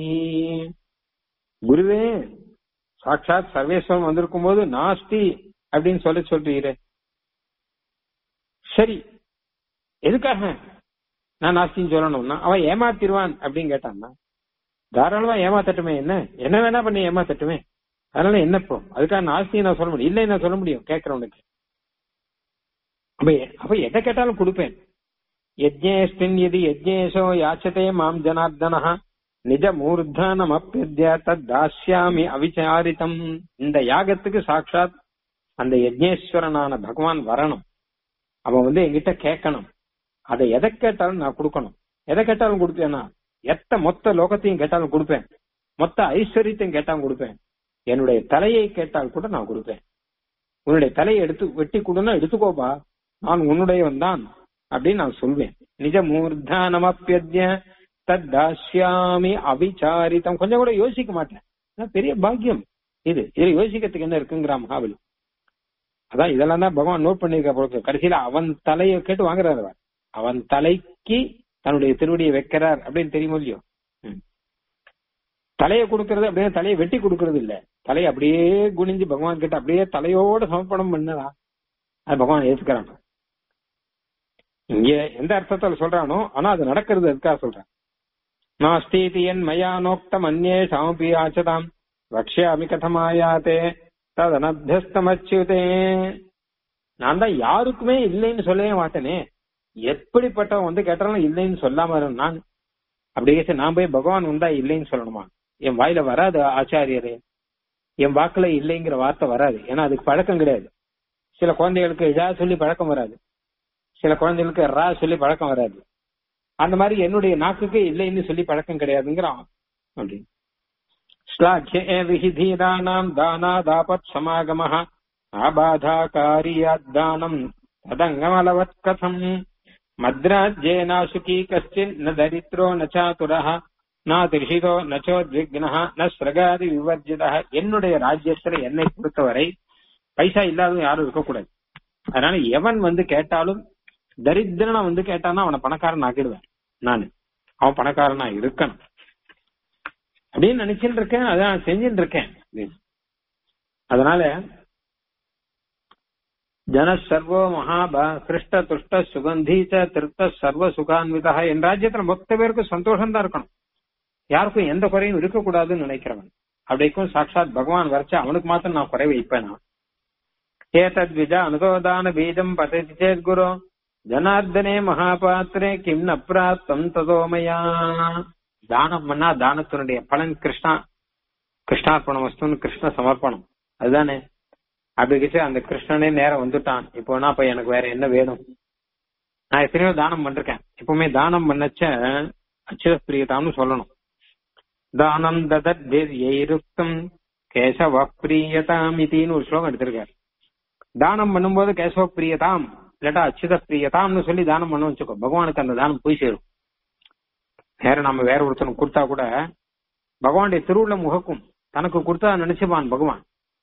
S1: குருவே சாட்சாத் சர்வேஸ்வரம் வந்திருக்கும் போது நாஸ்தி அப்படின்னு சொல்ல சொல்றீரே சரி எதுக்காக நான் நாஸ்தின்னு சொல்லணும்னா அவன் ஏமாத்திருவான் அப்படின்னு கேட்டான்னா தாராளமா ஏமாத்தட்டுமே என்ன என்ன வேணா பண்ணி ஏமாத்தட்டுமே அதனால என்ன இப்போ அதுக்காக நாஸ்தி நான் சொல்ல முடியும் இல்லை நான் சொல்ல முடியும் கேட்கறவனுக்கு அப்ப அப்ப எதை கேட்டாலும் கொடுப்பேன் யஜ்ஞேஸ்மின் எதி யஜ்ஞேஷோ யாச்சதே மாம் ஜனார்தனஹ நிஜ மூர்தானம் அப்பியத்ய தத் தாஸ்யாமி அவிச்சாரிதம் இந்த யாகத்துக்கு சாட்சாத் அந்த யஜ்ஞேஸ்வரனான பகவான் வரணும் அவன் வந்து என்கிட்ட கேட்கணும் அதை எதை கேட்டாலும் நான் கொடுக்கணும் எதை கேட்டாலும் கொடுப்பேனா எத்த மொத்த லோகத்தையும் கேட்டாலும் கொடுப்பேன் மொத்த ஐஸ்வர்யத்தையும் கேட்டாலும் கொடுப்பேன் என்னுடைய தலையை கேட்டால் கூட நான் கொடுப்பேன் உன்னுடைய தலையை எடுத்து வெட்டி கொடுன்னா எடுத்துக்கோப்பா நான் உன்னுடையவன் தான் அப்படின்னு நான் சொல்வேன் நிஜ மூர்தானமப்பியஜ்ய தத்தாஸ்யாமி அவிசாரித்தம் கொஞ்சம் கூட யோசிக்க மாட்டேன் அதான் பெரிய பாக்கியம் இது இதுல யோசிக்கிறதுக்கு என்ன இருக்குங்கிறா மகாபலி அதான் இதெல்லாம் தான் பகவான் நோட் பண்ணிருக்க பொழுது கடைசியில அவன் தலையை கேட்டு வாங்குறாரு அவர். அவன் தலைக்கு தன்னுடைய திருவடியை வைக்கிறார் அப்படின்னு தெரியுமோ இல்லையோ ம். தலையை கொடுக்கறது அப்படியே தலையை வெட்டி கொடுக்கறது இல்ல தலையை அப்படியே குனிஞ்சு பகவான் கிட்ட அப்படியே தலையோட சமர்ப்பணம் பண்ணதா அது பகவான் ஏத்துக்கிறான் இங்க எந்த அர்த்தத்துல சொல்றானோ ஆனா அது நடக்கிறது அதுக்காக சொல்றேன் நாஸ்தீதி என் மயா நோக்தம் அந்நே சாமபி ஆச்சதாம் வக்ஷாமி கதமாயாத்தே ததனபியஸ்தமச்சுதே நான் தான் யாருக்குமே இல்லைன்னு சொல்லவே மாட்டேனே எப்படிப்பட்டவன் வந்து கேட்டாலும் இல்லைன்னு சொல்லாம இருந்தேன் நான் அப்படியே சரி, நான் போய் பகவான் உண்டா இல்லைன்னு சொல்லணுமா என் வாயில வராது ஆச்சாரியரே என் வாக்குல இல்லைங்கிற வார்த்தை வராது ஏன்னா அதுக்கு பழக்கம் கிடையாது சில குழந்தைகளுக்கு இதா சொல்லி பழக்கம் வராது சில குழந்தைகளுக்கு ரா சொல்லி பழக்கம் வராது அந்த மாதிரி என்னுடைய நாக்குக்கு இல்லைன்னு சொல்லி பழக்கம் கிடையாதுங்கிறான் அப்படின்னு ஸ்லாக்கிய விஹிதீதானாம் தானாதாபத் சமாகமः ஆபாதாகாரியாத்தானம் ததங்கமலவத் கதம் மத்ராஜ்யேனாசுகி கஷ்டின் ந தரித்ரோ ந சாதுரः ந திருஷிதோ ந சோத்விக்னः ந ஸ்ரகாதி விவர்ஜிதः என்னுடைய ராஜ்யத்துல என்னை பொறுத்தவரை பைசா இல்லாதவன் யாரும் இருக்கக்கூடாது அதனால எவன் வந்து கேட்டாலும் தரித்திரனை வந்து கேட்டானா அவனை பணக்காரன் ஆக்கிடுவேன் நானு அவன் பணக்காரனா இருக்கணும் அப்படின்னு நினைச்சுட்டு இருக்கேன் அதான் செஞ்சுட்டு இருக்கேன் அப்படின்னு. அதனால ஜன சர்வோ மகாபா கிருஷ்ட துஷ்ட சுகந்தி ச திருத்த சர்வ சுகான்விதா என் ராஜ்யத்துல மொத்த பேருக்கும் சந்தோஷம் தான் இருக்கணும் யாருக்கும் எந்த குறையும் இருக்கக்கூடாதுன்னு நினைக்கிறவன் அப்படிக்கும் சாட்சாத் பகவான் வரைச்சா அவனுக்கு மாத்திரம் நான் குறை வைப்பேனா ஏதத்விஜ அனுதோதான பீஜம் பததி சேத் குரு ஜனார்தனே மகாபாத்திரே கிம் ந பிராப்தம் ததோமயா தானம் பண்ணா தானத்தினுடைய பலன் கிருஷ்ணா கிருஷ்ணார்ப்பணம் வஸ்துன்னு கிருஷ்ண சமர்ப்பணம் அதுதானே அப்படிக்கிச்சு அந்த கிருஷ்ணனே நேரம் வந்துட்டான் இப்போனா அப்ப எனக்கு வேற என்ன வேணும் நான் எத்தனையோ தானம் பண்ணிருக்கேன் எப்பவுமே தானம் பண்ணச்ச அச்சுத பிரியதாம்னு சொல்லணும் தானம் ததத்யம் கேசவ பிரியதாம் இத்தின்னு ஒரு ஸ்லோகம் எடுத்திருக்காரு தானம் பண்ணும்போது கேசவ பிரியதாம் இல்லாட்டா அச்சுத பிரியதாம்னு சொல்லி தானம் பண்ண வச்சுக்கோ பகவானுக்கு அந்த தானம் போய் சேரும் வேற நம்ம வேற ஒருத்தனுக்கு கொடுத்தா கூட பகவானுடைய திருவுள்ள முகக்கும் தனக்கு கொடுத்தா நினைச்சுப்பான் பகவான்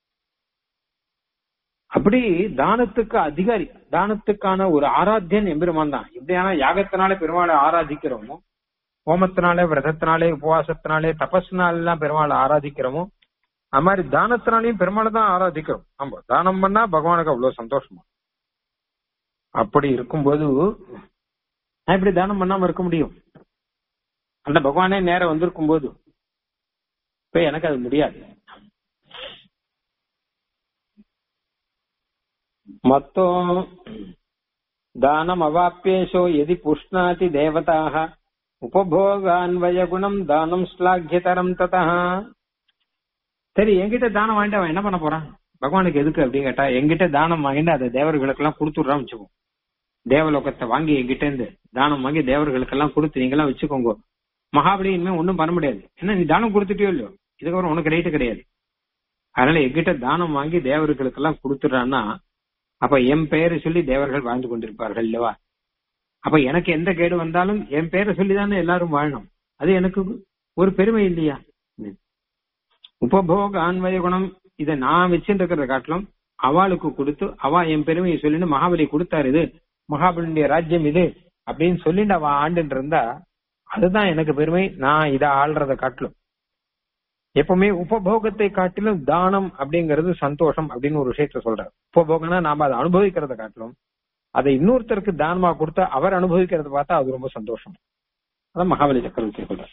S1: அப்படி தானத்துக்கு அதிகாரி தானத்துக்கான ஒரு ஆராத்தியன் எம்பெருமான் தான் எப்படியான யாகத்தினாலே பெருமாளை ஆராதிக்கிறோமோ ஹோமத்தினாலே விரதத்தினாலே உபவாசத்தினாலே தபஸ்னால எல்லாம் பெருமாளை ஆராதிக்கிறோமோ அது மாதிரி தானத்தினாலையும் பெருமாளை தான் ஆராதிக்கிறோம் ஆமா தானம் பண்ணா பகவானுக்கு அவ்வளவு சந்தோஷமா அப்படி இருக்கும்போது நான் இப்படி தானம் பண்ணாம இருக்க முடியும் அந்த பகவானே நேரம் வந்திருக்கும் போது இப்ப எனக்கு அது முடியாது மத்தோ தானம் அவாப்பியேஷோ எதி புஷ்ணாதி தேவதாக உபபோகான்வய குணம் தானம் ஸ்லாக்கியதரம் ததா சரி என்கிட்ட தானம் வாங்கிட்டு அவன் என்ன பண்ண போறான் பகவானுக்கு எதுக்கு அப்படின்னு கேட்டா என்கிட்ட தானம் வாங்கிட்டு அதை தேவர்களுக்கு எல்லாம் கொடுத்துடுறான் வச்சுக்கோ தேவலோகத்தை வாங்கி என்கிட்ட இருந்து தானம் வாங்கி தேவர்களுக்கு எல்லாம் கொடுத்து நீங்க எல்லாம் வச்சுக்கோங்க மகாபலி இனிமே ஒண்ணும் பண்ண முடியாது என்ன நீ தானம் கொடுத்துட்டியோ இல்லையோ இதுக்கப்புறம் உனக்கு ரைட்டு கிடையாது அதனால என்கிட்ட தானம் வாங்கி தேவர்களுக்கு எல்லாம் கொடுத்துடுறான்னா அப்ப என் பெயரை சொல்லி தேவர்கள் வாழ்ந்து கொண்டிருப்பார்கள் இல்லவா அப்ப எனக்கு எந்த கேடு வந்தாலும் என் பேரை சொல்லிதானே எல்லாரும் வாழணும் அது எனக்கு ஒரு பெருமை இல்லையா உபபோக ஆன்மய குணம் இதை நான் வச்சுட்டு இருக்கிறத காட்டிலும் அவளுக்கு கொடுத்து அவ என் பெருமையை சொல்லிட்டு மகாபலி கொடுத்தாரு இது மகாபலியுடைய ராஜ்யம் இது அப்படின்னு சொல்லிட்டு அவ ஆண்டுட்டு இருந்தா அதுதான் எனக்கு பெருமை நான் இதை ஆள்றத காட்டிலும் எப்பவுமே உபபோகத்தை காட்டிலும் தானம் அப்படிங்கிறது சந்தோஷம் அப்படின்னு ஒரு விஷயத்த சொல்றாரு உபபோகம்னா நாம அதை அனுபவிக்கிறத காட்டிலும் அதை இன்னொருத்தருக்கு தானமா கொடுத்தா அவர் அனுபவிக்கிறத பார்த்தா அது ரொம்ப சந்தோஷம் அதான் மகாபலி சக்கரவர்த்தி சொல்றார்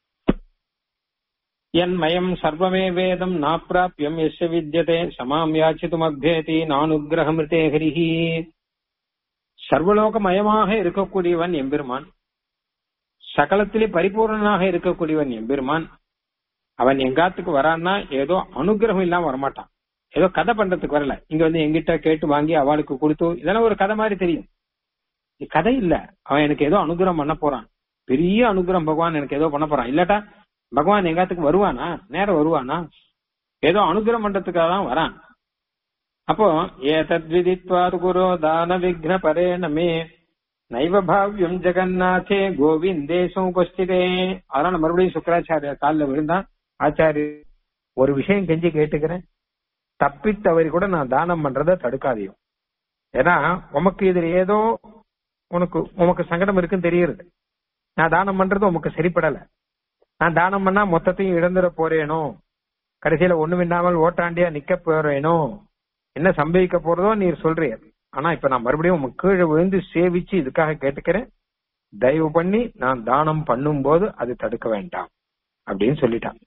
S1: என் மயம் சர்வமே வேதம் நாப்பிராபியம் எஸ்ய வித்தியதே சமாம் யாச்சித்தும் அபியேதி நானுகிரகமிருதே ஹரிஹி சர்வலோகமயமாக இருக்கக்கூடியவன் எம்பெருமான் சகலத்திலே பரிபூர்ணனாக இருக்கக்கூடியவன் எம்பெருமான் அவன் எங்காத்துக்கு வரான்னா ஏதோ அனுகிரகம் இல்லாம வரமாட்டான் ஏதோ கதை பண்றதுக்கு வரல இங்க வந்து எங்கிட்ட கேட்டு வாங்கி அவளுக்கு கொடுத்து இதெல்லாம் ஒரு கதை மாதிரி தெரியும் இது கதை இல்ல அவன் எனக்கு ஏதோ அனுகிரகம் பண்ண போறான் பெரிய அனுகிரகம் பகவான் எனக்கு ஏதோ பண்ண போறான் இல்லாட்டா பகவான் எங்காத்துக்கு வருவானா நேரம் வருவானா ஏதோ அனுகிரகம் பண்றதுக்காக தான் வரான் அப்போ ஏ தத்விதித்வா குரு தான விக்ன பரேண மே நைவ பாவ்யம் ஜெகநாதே கோவிந்தே சமுபஸ்திதே அதனால மறுபடியும் சுக்கராச்சாரிய காலில் விழுந்தான் ஆச்சாரிய ஒரு விஷயம் கெஞ்சி கேட்டுக்கிறேன் தப்பித்தவரி கூட நான் தானம் பண்றதை தடுக்காதையும் ஏன்னா உமக்கு இதுல ஏதோ உனக்கு உமக்கு சங்கடம் இருக்குன்னு தெரியுது நான் தானம் பண்றது உமக்கு சரிப்படல நான் தானம் பண்ணா மொத்தத்தையும் இழந்துட போறேனோ கடைசியில ஒண்ணும் இல்லாமல் ஓட்டாண்டியா நிக்க போறேனோ என்ன சம்பவிக்க போறதோ நீர் சொல்றீர் ஆனா இப்ப நான் மறுபடியும் உங்க கீழே விழுந்து சேவிச்சு இதுக்காக கேட்டுக்கிறேன் தயவு பண்ணி நான் தானம் பண்ணும் போது அது தடுக்க வேண்டாம் அப்படின்னு சொல்லிட்டான்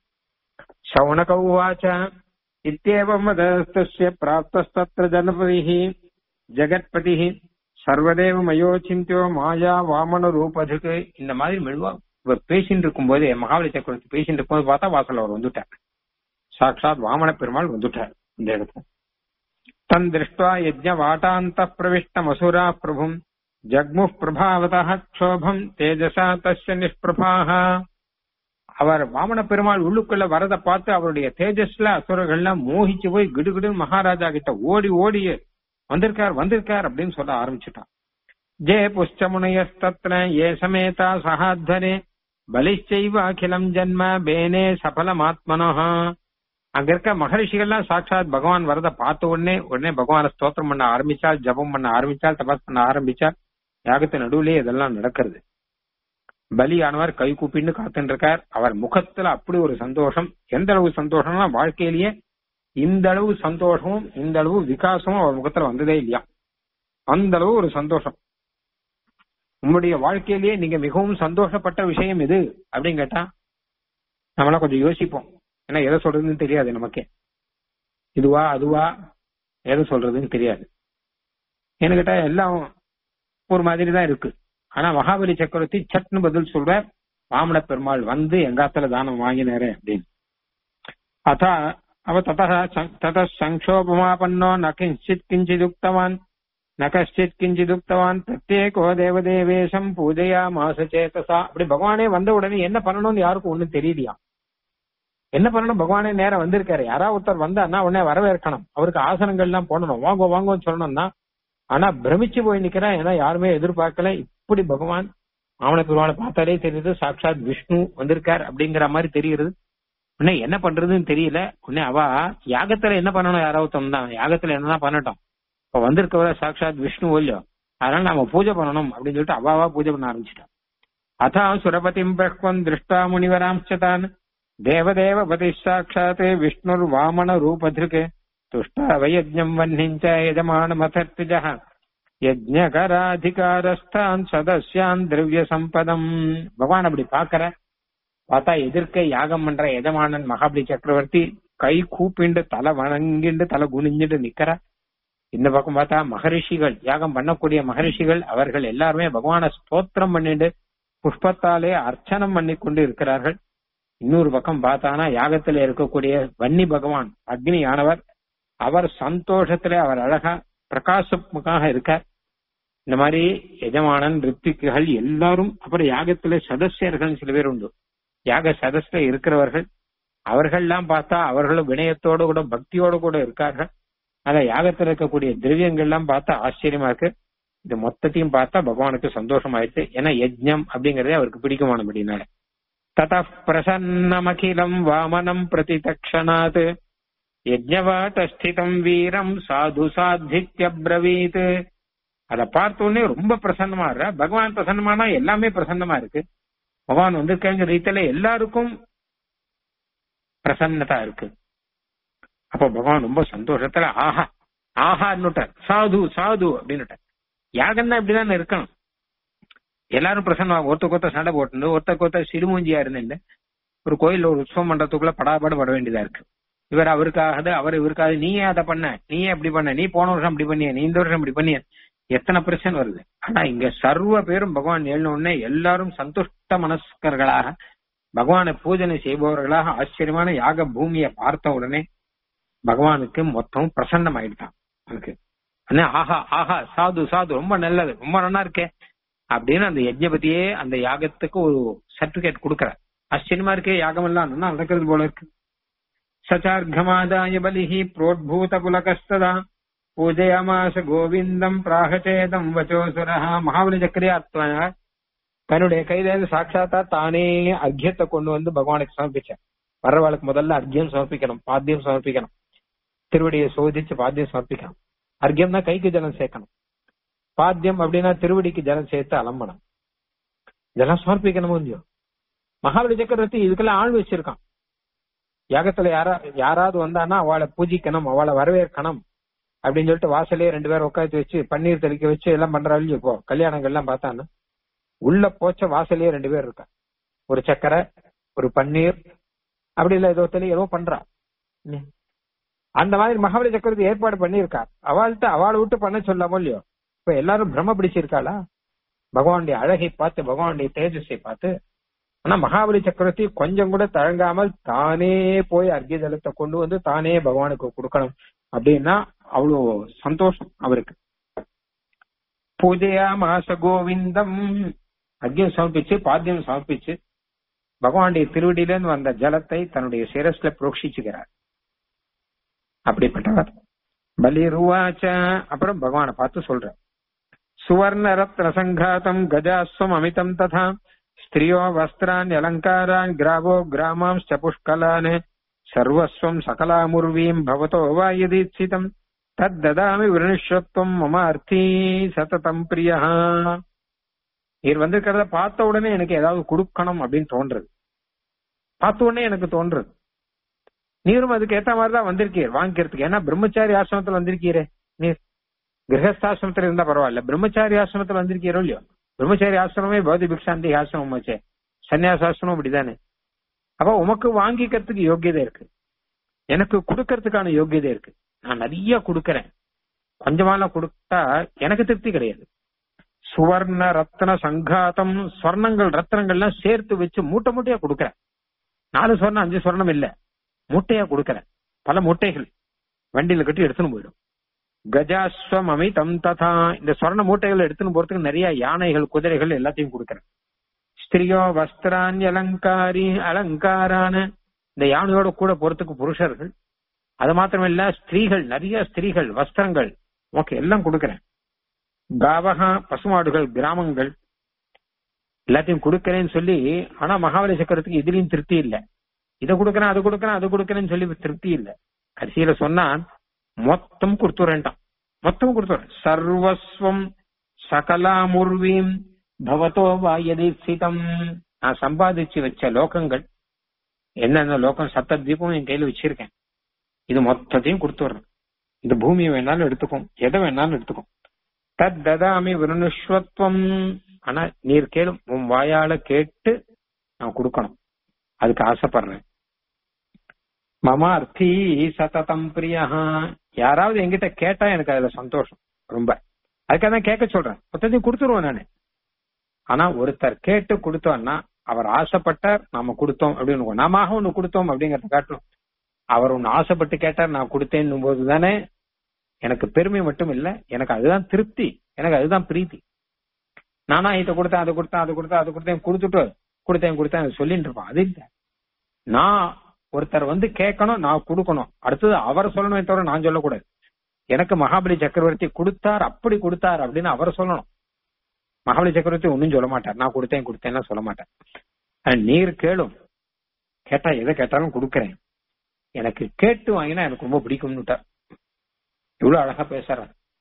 S1: சவுனக உவாச்ச இத்தேவம் மதஸ்தஸ்ய பிராப்தஸ்தத்ர ஜனபதிஹி ஜெகத்பதிஹி சர்வதேவ மயோச்சிந்தியோ மாயா வாமன ரூபதுக்கு இந்த மாதிரி மெழுவா இவர் பேசிட்டு இருக்கும் போதே மகாபலி சக்கரவர்த்தி பேசிட்டு இருக்கும்போது பார்த்தா வாசல் அவர் வந்துட்டார் சாட்சாத் வாமன பெருமாள் வந்துட்டார் இந்த இடத்துல தன் திருஷ்டுவா யஜ்ஞ வாட்டாந்த பிரவிஷ்ட மசூரா பிரபும் ஜக்மு பிரபாவத க்ஷோபம் தேஜசா தஸ்ய நிஷ்பிரபாக அவர் வாமன பெருமாள் உள்ளுக்குள்ள வரத பார்த்து அவருடைய தேஜஸ்ல அசுரர்கள்லாம் மோகிச்சு போய் கிடுகிடு மகாராஜா கிட்ட ஓடி ஓடி வந்திருக்கார் வந்திருக்கார் அப்படின்னு சொல்ல ஆரம்பிச்சுட்டான் ஜே புஷ்டமுனையஸ்தத்ர ஏ சமேதா சகாத்வரே பலிச்சைவ அகிலம் ஜன்ம பேனே சபலமாத்மனஹா அங்க இருக்க மகரிஷிகள்லாம் சாட்சாத் பகவான் வரத பார்த்த உடனே உடனே பகவான ஸ்தோத்திரம் பண்ண ஆரம்பிச்சால் ஜபம் பண்ண ஆரம்பிச்சால் தபாஸ் பண்ண ஆரம்பிச்சால் யாகத்து நடுவுலயே இதெல்லாம் நடக்கிறது பலியானவர் கை கூப்பின்னு காத்துட்டு இருக்கார் அவர் முகத்துல அப்படி ஒரு சந்தோஷம் எந்த அளவு சந்தோஷம்னா வாழ்க்கையிலேயே இந்த அளவு சந்தோஷமும் இந்த அளவு விகாசமும் அவர் முகத்துல வந்ததே இல்லையா அந்த அளவு ஒரு சந்தோஷம் உங்களுடைய வாழ்க்கையிலேயே நீங்க மிகவும் சந்தோஷப்பட்ட விஷயம் எது அப்படின்னு கேட்டா நம்மளாம் கொஞ்சம் யோசிப்போம் ஏன்னா எதை சொல்றதுன்னு தெரியாது நமக்கே இதுவா அதுவா எதை சொல்றதுன்னு தெரியாது ஏன்னு கேட்டா எல்லாம் ஒரு மாதிரி தான் இருக்கு ஆனா மகாபலி சக்கரவர்த்தி சட்னு பதில் சொல்ற வாமன பெருமாள் வந்து எங்காத்துல தானம் வாங்கினாரு அப்படின்னு அத அவ தத சங்கோபமாபன்னோ ந கிஞ்சித் கிஞ்சிதுக்தவான் ந கஷ்டித் கிஞ்சிதுக்தவான் பிரத்யேகோ தேவதேவேசம் பூஜையா மாச சேதசா அப்படி பகவானே வந்த உடனே என்ன பண்ணணும்னு யாருக்கும் ஒண்ணும் தெரியலையா என்ன பண்ணணும் பகவானே நேரம் வந்திருக்காரு யாராவது ஒருத்தர் வந்தாருன்னா உடனே வரவேற்கணும் அவருக்கு ஆசனங்கள் எல்லாம் போடணும் வாங்க வாங்கன்னு சொல்லணும்னா ஆனா பிரமிச்சு போய் நிக்கிறேன் ஏன்னா யாருமே எதிர்பார்க்கல இப்படி பகவான் ஆவண பெருமாளை பார்த்தாலே தெரியுது சாட்சாத் விஷ்ணு வந்திருக்கார் அப்படிங்கிற மாதிரி தெரியுது உடனே என்ன பண்றதுன்னு தெரியல உடனே அவ யாகத்துல என்ன பண்ணணும் யாராவது தான் யாகத்துல என்னதான் பண்ணட்டும் இப்ப வந்திருக்கவர சாட்சாத் விஷ்ணு இல்லையோ அதனால நாம பூஜை பண்ணணும் அப்படின்னு சொல்லிட்டு அவாவா பூஜை பண்ண ஆரம்பிச்சிட்டான் அதா சுரபதிம் பிரஹ்வன் திருஷ்டா முனிவராம்சதான் தேவதேவ பதி சாட்சாத் விஷ்ணுர் வாமன ரூபதிருக்கு துஷ்டாவயஜம் வன்னிஞ்ச யஜமானமதர்த்திஜ யஜ்ஞகராதிகாரஸ்தான் சதஸ்யான் திரவிய சம்பதம் பகவான் அப்படி பாக்கற பார்த்தா எதிர்க்க யாகம் பண்ற எஜமானன் மகாபலி சக்கரவர்த்தி கை கூப்பிண்டு தலை வணங்கிண்டு தலை குனிஞ்சிட்டு நிக்கிற இந்த பக்கம் பார்த்தா மகரிஷிகள் யாகம் பண்ணக்கூடிய மகரிஷிகள் அவர்கள் எல்லாருமே பகவான ஸ்தோத்திரம் பண்ணிட்டு புஷ்பத்தாலே அர்ச்சனம் பண்ணி கொண்டு இருக்கிறார்கள் இன்னொரு பக்கம் பார்த்தானா யாகத்துல இருக்கக்கூடிய வன்னி பகவான் அக்னி ஆனவர் அவர் சந்தோஷத்துல அவர் அழகா பிரகாசமுக்காக இருக்கார் இந்த மாதிரி எஜமானன் ரித்திக்குகள் எல்லாரும் அப்புறம் யாகத்துல சதஸ்யர்கள் சில பேர் உண்டு யாக சதஸ்ல இருக்கிறவர்கள் அவர்கள்லாம் பார்த்தா அவர்களும் வினயத்தோடு கூட பக்தியோடு கூட இருக்கார்கள் ஆனா யாகத்துல இருக்கக்கூடிய திரவியங்கள் எல்லாம் பார்த்தா ஆச்சரியமா இருக்கு இது மொத்தத்தையும் பார்த்தா பகவானுக்கு சந்தோஷமாயிடுச்சு ஏன்னா யஜ்ஞம் அப்படிங்கறதே அவருக்கு பிடிக்குமானபடினால தத பிரசன்னமகிலம் வாமனம் பிரதி தக்ஷணாத் யஜ்ஞவாட்டஸ்திதம் வீரம் சாது சாத்தித்யப்ரவீத் அதை பார்த்த உடனே ரொம்ப பிரசன்னமா இருற பகவான் பிரசன்னமானா எல்லாமே பிரசன்னமா இருக்கு பகவான் வந்திருக்கேங்கிற ரீதியில எல்லாருக்கும் பிரசன்னதா இருக்கு அப்ப பகவான் ரொம்ப சந்தோஷத்துல ஆஹா ஆஹான்னுட்டார் சாது சாது அப்படின்னுட்டார் யாகன்னா இப்படிதான் இருக்கணும் எல்லாரும் பிரசன்னமா ஒருத்தருக்கு ஒருத்தர் சண்டை போட்டு ஒருத்தருக்கு ஒருத்தர் சிடுமூஞ்சியா இருந்துட்டு ஒரு கோயில்ல ஒரு உற்சவம் பண்றதுக்குள்ள படாபாடு பட வேண்டியதா இருக்கு இவர் அவருக்காக அவர் இவருக்காக நீயே அதை பண்ண நீயே அப்படி பண்ண நீ போன வருஷம் அப்படி பண்ணிய நீ இந்த வருஷம் இப்படி பண்ணிய எத்தனை பிரச்சனை வருது ஆனா இங்க சர்வ பேரும் பகவான் எழுந்த உடனே எல்லாரும் சந்துஷ்ட மனஸ்கர்களாக பகவானை பூஜனை செய்பவர்களாக ஆச்சரியமான யாக பூமியை பார்த்த உடனே பகவானுக்கு மொத்தம் பிரசன்னம் ஆயிட்டான் அவனுக்கு அண்ணா ஆஹா ஆஹா சாது சாது ரொம்ப நல்லது ரொம்ப நல்லா இருக்கே அப்படின்னு அந்த யஜ்ஞபதியே அந்த யாகத்துக்கு ஒரு சர்டிபிகேட் கொடுக்கற ஆச்சரியமா இருக்கே யாகம் எல்லாம் நல்லா நடக்கிறது போல இருக்கு சச்சார்கமாதாய பலிஹி புரோத்பூத புலகஸ்ததா பூஜையமாச கோவிந்தம் பிராகச்சேதம் வச்சோசுரா மகாபலி சக்கரியாத்மா தன்னுடைய கையில இருந்து சாட்சாத்தா தானே அர்க்கியத்தை கொண்டு வந்து பகவானுக்கு சமர்ப்பிச்சார் வர்றவாளுக்கு முதல்ல அர்க்கியம் சமர்ப்பிக்கணும் பாத்தியம் சமர்ப்பிக்கணும் திருவடியை சோதிச்சு பாத்தியம் சமர்ப்பிக்கணும் அர்க்கியம்னா கைக்கு ஜலம் சேர்க்கணும் பாத்தியம் அப்படின்னா திருவடிக்கு ஜலம் சேர்த்து அலம்பணும் இதெல்லாம் சமர்ப்பிக்கணும் இல்லையோ மகாபலி சக்கரவர்த்தி இதுக்கெல்லாம் ஆள் வச்சிருக்கான் யாகத்துல யாரா யாராவது வந்தான்னா அவளை பூஜிக்கணும் அவளை வரவேற்கணும் அப்படின்னு சொல்லிட்டு வாசலே ரெண்டு பேரும் உட்காந்து வச்சு பன்னீர் தெளிக்க வச்சு எல்லாம் பண்றாள் இப்போ கல்யாணங்கள் எல்லாம் பார்த்தான்னா உள்ள போச்ச வாசலே ரெண்டு பேர் இருக்கா ஒரு சக்கரை ஒரு பன்னீர் அப்படி இல்ல ஏதோ தெளி ஏதோ பண்றா அந்த மாதிரி மகாபலி சக்கரவர்த்தி ஏற்பாடு பண்ணியிருக்கார் அவள்கிட்ட அவளை விட்டு பண்ண சொல்லாமோ இல்லையோ இப்ப எல்லாரும் பிரம்ம பிடிச்சிருக்காளா பகவானுடைய அழகை பார்த்து பகவானுடைய தேஜஸை பார்த்து ஆனா மகாபலி சக்கரவர்த்தி கொஞ்சம் கூட தழங்காமல் தானே போய் அர்க்கிய ஜலத்தை கொண்டு வந்து தானே பகவானுக்கு கொடுக்கணும் அப்படின்னா அவ்வளவு சந்தோஷம் அவருக்கு பூஜையா மாச கோவிந்தம் அர்க்கியம் சமர்ப்பிச்சு பாத்தியம் சமர்ப்பிச்சு பகவானுடைய திருவடியிலிருந்து வந்த ஜலத்தை தன்னுடைய சிரஸ்ல புரோக்ஷிச்சுக்கிறார் அப்படிப்பட்டவர் பலிருவாச்ச அப்புறம் பகவானை பார்த்து சொல்ற சுவர்ண ரத்ன சங்காதம் கஜாஸ்வம் அமிதம் ததா ஸ்திரியோ வஸ்திரான் அலங்காரான் கிராவோ கிராமாம்ச்ச புஷ்கலான் சர்வஸ்வம் சகலாமுர்வீம் பவதோ வா யதீட்சிதம் தத் ததாமி விருணுஷத்துவம் மம அர்த்தி சததம் பிரியா நீர் வந்திருக்கிறத பார்த்த உடனே எனக்கு ஏதாவது கொடுக்கணும் அப்படின்னு தோன்றது பார்த்த உடனே எனக்கு தோன்றது நீரும் அதுக்கு ஏத்த மாதிரி தான் வந்திருக்கீர் வாங்கிக்கிறதுக்கு ஏன்னா பிரம்மச்சாரி ஆசிரமத்துல வந்திருக்கீரே நீர் கிரகஸ்தாசிரமத்துல இருந்தா பரவாயில்ல பிரம்மச்சாரி ஆசிரமத்துல வந்திருக்கீரோ இல்லையோ பிரம்மச்சாரி ஆசிரமே பௌதி பிக்ஷாந்தி ஆசிரமம் வச்சே சன்னியாசாசிரமம் அப்படிதானே அப்ப உமக்கு வாங்கிக்கிறதுக்கு யோகியதை இருக்கு எனக்கு கொடுக்கறதுக்கான யோகியதை இருக்கு நான் நிறைய கொடுக்கறேன் கொஞ்சமால கொடுத்தா எனக்கு திருப்தி கிடையாது சுவர்ண ரத்ன சங்காத்தம் ஸ்வர்ணங்கள் ரத்னங்கள்லாம் சேர்த்து வச்சு மூட்டை மூட்டையா கொடுக்கறேன் நாலு சொர்ணம் அஞ்சு சொர்ணம் இல்ல மூட்டையா கொடுக்கறேன் பல மூட்டைகள் வண்டியில கட்டி எடுத்துன்னு போயிடும் கஜாஸ்வம் அமிதம் ததா இந்த சொர்ண மூட்டைகள் எடுத்துன்னு போறதுக்கு நிறைய யானைகள் குதிரைகள் எல்லாத்தையும் கொடுக்கறேன் ஸ்திரியோ வஸ்திரான் அலங்காரி அலங்காரான இந்த யானையோட கூட போறதுக்கு புருஷர்கள் அது மாத்திரமில்ல ஸ்திரீகள் நிறைய ஸ்திரீகள் வஸ்திரங்கள் ஓகே எல்லாம் கொடுக்கறேன் காவகா பசுமாடுகள் கிராமங்கள் எல்லாத்தையும் கொடுக்கறேன்னு சொல்லி ஆனா மகாபலி சக்கரத்துக்கு இதுலயும் திருப்தி இல்ல இதை கொடுக்கறேன் அது கொடுக்கறேன் அது கொடுக்கறேன்னு சொல்லி திருப்தி இல்ல கடைசியில சொன்னான் மொத்தம் கொடுத்துறேன்ட்டான் மொத்தம் கொடுத்துறேன் சர்வஸ்வம் சகலாமுர்வீம் பவதோ வாயதீப்சிதம் நான் சம்பாதிச்சு வச்ச லோகங்கள் என்னென்ன லோகம் சப்த தீபம் என் கையில வச்சிருக்கேன் இது மொத்தத்தையும் கொடுத்துடுறேன் இந்த பூமியை வேணாலும் எடுத்துக்கும் எதை வேணாலும் எடுத்துக்கும் தத் ததாமி விருணுஷ்வத்வம் ஆனா நீர் கேளும் உன் வாயால கேட்டு நான் கொடுக்கணும் அதுக்கு ஆசைப்படுறேன் மம அர்த்தி சததம் பிரியா யாராவது என்கிட்ட கேட்டா எனக்கு அதுல சந்தோஷம் ரொம்ப அதுக்காக தான் கேட்க சொல்றேன் மொத்தத்தையும் கொடுத்துருவேன் நானு ஆனா ஒருத்தர் கேட்டு கொடுத்தோம்னா அவர் ஆசைப்பட்டார் நாம கொடுத்தோம் அப்படின்னு நாம ஒண்ணு கொடுத்தோம் அப்படிங்கறத காட்டும் அவர் ஒண்ணு ஆசைப்பட்டு கேட்டார் நான் கொடுத்தேன்னும் போது தானே எனக்கு பெருமை மட்டும் இல்ல எனக்கு அதுதான் திருப்தி எனக்கு அதுதான் பிரீத்தி நானா இதை கொடுத்தேன் அதை கொடுத்தேன் அதை கொடுத்தேன் அதை கொடுத்தேன் கொடுத்துட்டு கொடுத்தேன் கொடுத்தேன் அதை சொல்லிட்டு இருப்பான் அது இல்ல நான் ஒருத்தர் வந்து கேட்கணும் நான் கொடுக்கணும் அடுத்தது அவர் சொல்லணுமே தவிர நான் சொல்லக்கூடாது எனக்கு மகாபலி சக்கரவர்த்தி கொடுத்தார் அப்படி கொடுத்தார் அப்படின்னு அவர் சொல்லணும் மகாபலி சக்கரவர்த்தி ஒன்னும் சொல்ல மாட்டார் நான் கொடுத்தேன் கொடுத்தேன்னா சொல்ல மாட்டேன் நீர் கேளும் கேட்டா எதை கேட்டாலும் கொடுக்கறேன் எனக்கு கேட்டு வாங்கினா எனக்கு ரொம்ப பிடிக்கும்னுட்டா இவ்வளவு அழகா பேசுற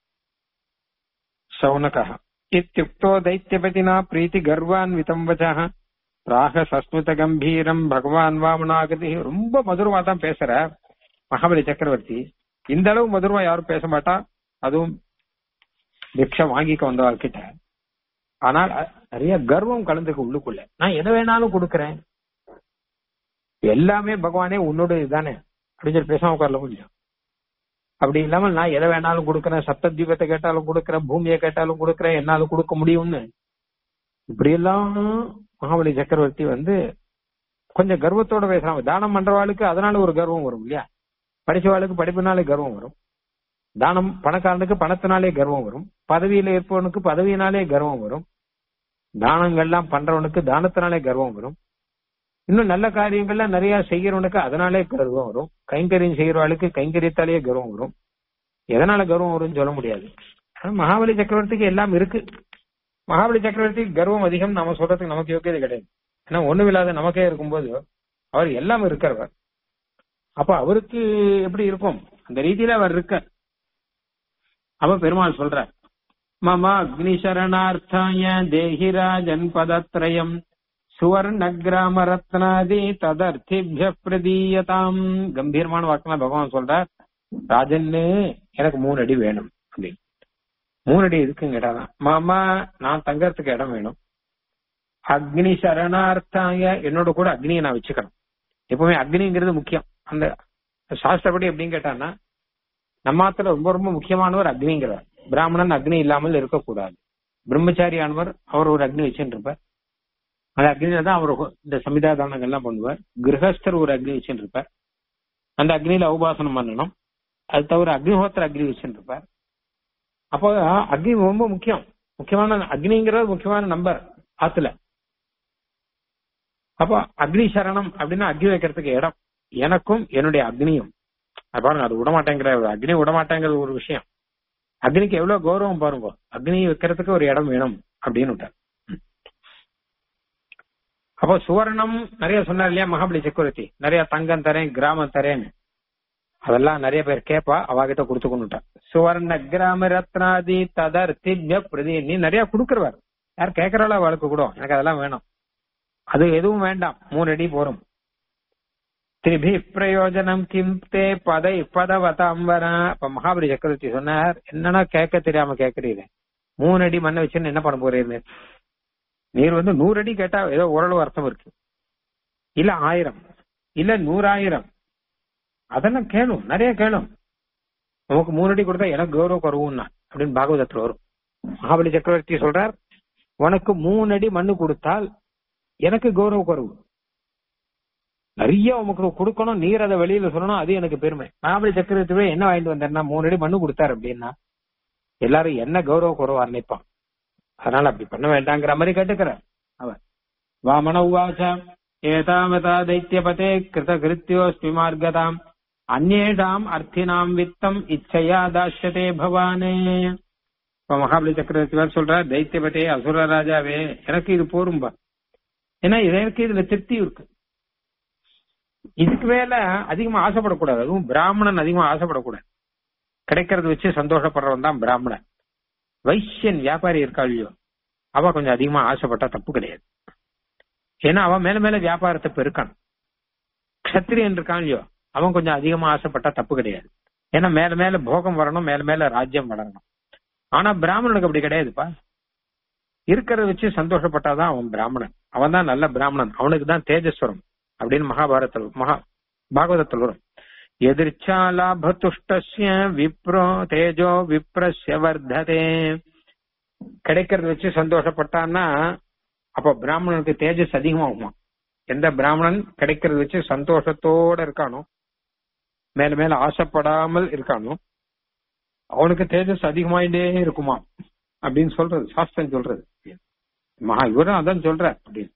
S1: சௌனகா இத்தியுக்தோ தைத்தியபதினா பிரீத்தி கர்வான்விதம் வச்சா ராக சஸ்மித கம்பீரம் பகவான் வாமனாகதி ரொம்ப மதுரமா தான் பேசுற மகாபலி சக்கரவர்த்தி இந்த அளவு மதுரமா யாரும் பேச மாட்டா அதுவும் பிக்ஷ வாங்கிக்க வந்தவள் கிட்ட ஆனால் நிறைய கர்வம் கலந்துக்கு உள்ளுக்குள்ள நான் எதை வேணாலும் கொடுக்கறேன் எல்லாமே பகவானே உன்னோட இதுதானே அப்படின்னு சொல்லி பேசாம உட்காரல முடியும் அப்படி இல்லாம நான் எதை வேணாலும் கொடுக்கறேன் சப்த தீபத்தை கேட்டாலும் கொடுக்கறேன் பூமியை கேட்டாலும் கொடுக்கறேன் என்னால கொடுக்க முடியும்னு இப்படி எல்லாம் மகாபலி சக்கரவர்த்தி வந்து கொஞ்சம் கர்வத்தோட பேசுறாங்க தானம் பண்றவாளுக்கு அதனால ஒரு கர்வம் வரும் இல்லையா படிச்சவாளுக்கு படிப்பினாலே கர்வம் வரும் தானம் பணக்காரனுக்கு பணத்தினாலே கர்வம் வரும் பதவியில இருப்பவனுக்கு பதவியினாலே கர்வம் வரும் தானங்கள்லாம் பண்றவனுக்கு தானத்தினாலே கர்வம் வரும் இன்னும் நல்ல காரியங்கள்லாம் நிறைய செய்யறவனுக்கு அதனாலே கர்வம் வரும் கைங்கரியம் செய்யறவாளுக்கு கைங்கரியத்தாலேயே கர்வம் வரும் எதனால கர்வம் வரும்னு சொல்ல முடியாது ஆனா மகாபலி சக்கரவர்த்திக்கு எல்லாம் இருக்கு மகாபலி சக்கரவர்த்திக்கு கர்வம் அதிகம் நம்ம சொல்றதுக்கு நமக்கு யோக்கியது கிடையாது ஏன்னா ஒண்ணுமில்லாத நமக்கே இருக்கும்போது அவர் எல்லாம் இருக்கிறவர் அப்ப அவருக்கு எப்படி இருக்கும் அந்த ரீதியில அவர் இருக்க அப்ப பெருமாள் சொல்ற மம அக்னி சரணார்த்தாய தேஹிராஜன் பதத்ரயம் சுவர்ண கிராம ரத்னாதி ததர்த்திபிய பிரதீயதாம் கம்பீரமான வாக்கெல்லாம் பகவான் சொல்றார் ராஜன்னு எனக்கு மூணு அடி வேணும் அப்படின்னு மூணு அடி எதுக்குன்னு கேட்டாதான் மாமா நான் தங்கறதுக்கு இடம் வேணும் அக்னி சரணார்த்தாய என்னோட கூட அக்னியை நான் வச்சுக்கணும் எப்பவுமே அக்னிங்கிறது முக்கியம் அந்த சாஸ்திரப்படி எப்படின்னு கேட்டான்னா நம்மாத்துல ரொம்ப ரொம்ப முக்கியமானவர் அக்னிங்கிறவர் பிராமணன் அக்னி இல்லாமல் இருக்கக்கூடாது பிரம்மச்சாரி ஆனவர் அவர் ஒரு அக்னி வச்சுட்டு இருப்பார் அந்த அக்னியில தான் அவர் இந்த சமிதாதானங்கள்லாம் பண்ணுவார் கிரகஸ்தர் ஒரு அக்னி வச்சுட்டு இருப்பார் அந்த அக்னியில உபாசனம் பண்ணணும் அது தவிர அக்னிஹோத்திர அக்னி வச்சுட்டு இருப்பார் அப்போ அக்னி ரொம்ப முக்கியம் முக்கியமான அக்னிங்கிறது முக்கியமான நம்பர் ஆத்துல அப்போ அக்னி சரணம் அப்படின்னா அக்னி வைக்கிறதுக்கு இடம் எனக்கும் என்னுடைய அக்னியும் அது பாருங்க அது விடமாட்டேங்கிற அக்னி விடமாட்டேங்கிற ஒரு விஷயம் அக்னிக்கு எவ்வளவு கௌரவம் பாருங்க அக்னி வைக்கிறதுக்கு ஒரு இடம் வேணும் அப்படின்னு விட்டார் அப்போ சுவர்ணம் நிறைய சொன்னார் இல்லையா மகாபலி சக்கரவர்த்தி நிறைய தங்கம் தரேன் கிராமம் தரேன்னு அதெல்லாம் நிறைய பேர் கேட்பா அவகிட்ட கொடுத்துக்கொண்டுட்டா சுவர்ண கிராம ரத்னாதி ததர்த்தித்ய பிரதி நீ நிறைய கொடுக்கறவர் யார் கேட்கறாளோ அவளுக்கு கூட எனக்கு அதெல்லாம் வேணும் அது எதுவும் வேண்டாம் மூணு அடி போறோம் திரிபி பிரயோஜனம் கிம் தே பதை பதவதாம்பர இப்ப மகாபலி சக்கரவர்த்தி சொன்னார் என்னன்னா கேட்க தெரியாம கேட்கறீங்க மூணு அடி மண்ணை வச்சுன்னு என்ன பண்ண போறீங்க நீர் வந்து நூறு அடி கேட்டா ஏதோ ஓரளவு அர்த்தம் இருக்கு இல்ல ஆயிரம் இல்ல நூறாயிரம் அதெல்லாம் கேளும் நிறைய கேளும் நமக்கு மூணு அடி கொடுத்தா எனக்கு கௌரவ குறவுன்னா அப்படின்னு பாகவதத்துல வரும் மகாபலி சக்கரவர்த்தி சொல்றார் உனக்கு மூணு அடி மண்ணு கொடுத்தால் எனக்கு கௌரவ குறவு நிறைய உமக்கு கொடுக்கணும் நீர் அதை வெளியில சொல்லணும் அது எனக்கு பெருமை மகாபலி சக்கரவர்த்தி என்ன வாங்கிட்டு வந்தேன்னா மூணு அடி மண்ணு கொடுத்தாரு அப்படின்னா எல்லாரும் என்ன கௌரவ குறவா நினைப்பான் அதனால அப்படி பண்ண வேண்டாங்கிற மாதிரி கேட்டுக்கிறார் அவர் வாமன உவாச ஏதாமதா தைத்தியபதே கிருத கிருத்தியோஸ்மி மார்கதாம் அந்நேஷாம் அர்த்தினாம் வித்தம் இச்சையா தாஷ்யதே பவானே இப்ப மகாபலி சக்கரவர்த்தி சொல்றார் தைத்தியபதே அசுர ராஜாவே எனக்கு இது போரும்பா ஏன்னா எனக்கு இதுல திருப்தி இருக்கு இதுக்கு மேல அதிகமா ஆசைப்படக்கூடாது அதுவும் பிராமணன் அதிகமா ஆசைப்படக்கூடாது கிடைக்கிறது வச்சு சந்தோஷப்படுறவன் தான் பிராமணன் வைசியன் வியாபாரி இருக்கா இல்லையோ அவ கொஞ்சம் அதிகமா ஆசைப்பட்டா தப்பு கிடையாது ஏன்னா அவன் மேல மேல வியாபாரத்தை பெருக்கணும் கத்திரியன் இருக்கான் இல்லையோ அவன் கொஞ்சம் அதிகமா ஆசைப்பட்டா தப்பு கிடையாது ஏன்னா மேல மேல போகம் வரணும் மேல மேல ராஜ்யம் வளரணும் ஆனா பிராமணனுக்கு அப்படி கிடையாதுப்பா இருக்கிறத வச்சு சந்தோஷப்பட்டாதான் அவன் பிராமணன் அவன் தான் நல்ல பிராமணன் அவனுக்கு தான் தேஜஸ்வரம் அப்படின்னு மகாபாரத்தில் மகா பாகவதத்தில் வரும் எதிர்ச்சா லாபதுஷ்டஸ்ய விப்ரோ தேஜோ விப்ரஸ்ய வர்த்ததே கிடைக்கிறத வச்சு சந்தோஷப்பட்டான்னா அப்ப பிராமணனுக்கு தேஜஸ் அதிகமாகுமா எந்த பிராமணன் கிடைக்கிறத வச்சு சந்தோஷத்தோட இருக்கானோ மேல மேல ஆசைப்படாமல் இருக்கானோ அவனுக்கு தேஜஸ் அதிகமாயிட்டே இருக்குமா அப்படின்னு சொல்றது சாஸ்திரம் சொல்றது மகா இவரும் அதான் சொல்ற அப்படின்னு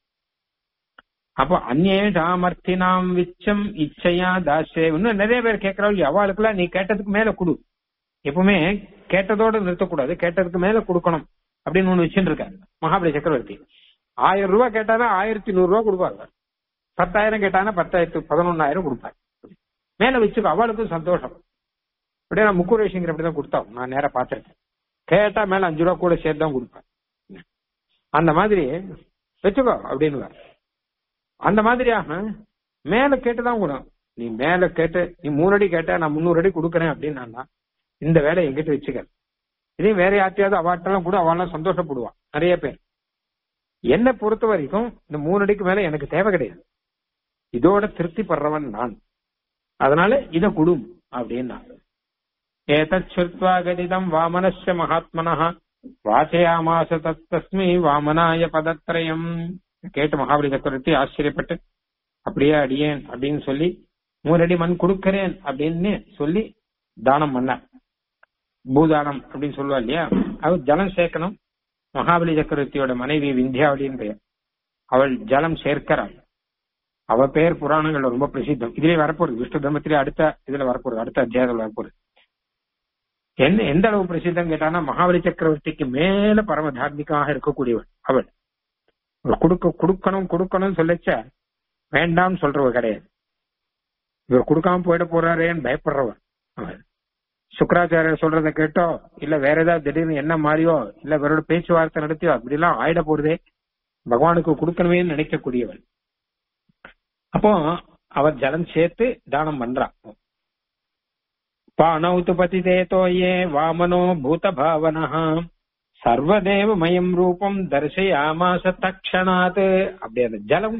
S1: அப்போ அந்நேஷாமர்த்தினாம் விச்சம் இச்சையா தாசே இன்னும் நிறைய பேர் கேட்கறாங்க அவளுக்குலாம் நீ கேட்டதுக்கு மேல கொடு எப்பவுமே கேட்டதோட நிறுத்தக்கூடாது கேட்டதுக்கு மேல கொடுக்கணும் அப்படின்னு ஒண்ணு வச்சுட்டு இருக்காரு மகாபலி சக்கரவர்த்தி ஆயிரம் ரூபாய் கேட்டானா ஆயிரத்தி நூறு ரூபாய் கொடுப்பாங்க பத்தாயிரம் கேட்டானா பத்தாயிரத்து பதினொன்னாயிரம் கொடுப்பாரு மேல வச்சுக்கோ அவளுக்கும் சந்தோஷம் அப்படியே நான் முக்குரேஷிங்கிற அப்படிதான் கொடுத்தோம் நான் நேரா பாத்திருக்கேன் கேட்டா மேல அஞ்சு ரூபா கூட சேர்த்து தான் கொடுப்பேன் அந்த மாதிரி வச்சுக்கோ அப்படின்னு அந்த மாதிரியாக மேல கேட்டுதான் கூட நீ மேல கேட்டு நீ மூணு அடி கேட்ட நான் முன்னூறு அடி கொடுக்குறேன் அப்படின்னா இந்த வேலையை எங்கிட்ட வச்சுக்க இதே வேற யார்ட்டையாவது அவாட்டெல்லாம் கூட அவெல்லாம் சந்தோஷப்படுவான் நிறைய பேர் என்னை பொறுத்த வரைக்கும் இந்த மூணு அடிக்கு மேல எனக்கு தேவை கிடையாது இதோட திருப்தி படுறவன் நான் அதனால இத குடும் அப்படின்னா ஏதத் சுத்வா கதிதம் வாமனஸ்ய மகாத்மனः வாசயாமாச தஸ்மை வாமனாய பதத்ரயம் கேட்டு மகாபலி சக்கரவர்த்தி ஆச்சரியப்பட்டு அப்படியே அடியேன் அப்படின்னு சொல்லி மூரடி மண் கொடுக்கிறேன் அப்படின்னு சொல்லி தானம் பண்ண பூதானம் அப்படின்னு சொல்லுவா இல்லையா அவர் ஜலம் சேர்க்கணும் மகாபலி சக்கரவர்த்தியோட மனைவி விந்தியாவளின்னு பெயர் அவள் ஜலம் சேர்க்கிறாள் அவ பெயர் புராணங்கள்ல ரொம்ப பிரசித்தம் இதுலயே வரப்போகுது விஷ்ணு தர்மத்திலே அடுத்த இதுல வரப்போகுது அடுத்த அத்தியாயத்தில் வரப்போகுது என்ன எந்த அளவு பிரசித்தம் கேட்டானா மகாபலி சக்கரவர்த்திக்கு மேல பரம தார்மிகமாக இருக்கக்கூடியவள் அவள் இவர் கொடுக்க கொடுக்கணும் கொடுக்கணும் சொல்லச்ச வேண்டாம்னு சொல்றவ கிடையாது இவர் கொடுக்காம போயிட போறாரேன்னு பயப்படுறவன் அவள் சுக்கராச்சாரியர் சொல்றத கேட்டோ இல்ல வேற ஏதாவது திடீர்னு என்ன மாறியோ இல்ல இவரோட பேச்சுவார்த்தை நடத்தியோ அப்படி எல்லாம் ஆயிட போறதே பகவானுக்கு கொடுக்கணுமே நினைக்கக்கூடியவள் அப்போ அவர் ஜலம் சேர்த்து தானம் பண்றா பானௌத்து பதிதே தோயே வாமனோ பூத பாவனா சர்வதேவமயம் ரூபம் தரிசையாமாச தக்ஷணாத் அப்படி அந்த ஜலம்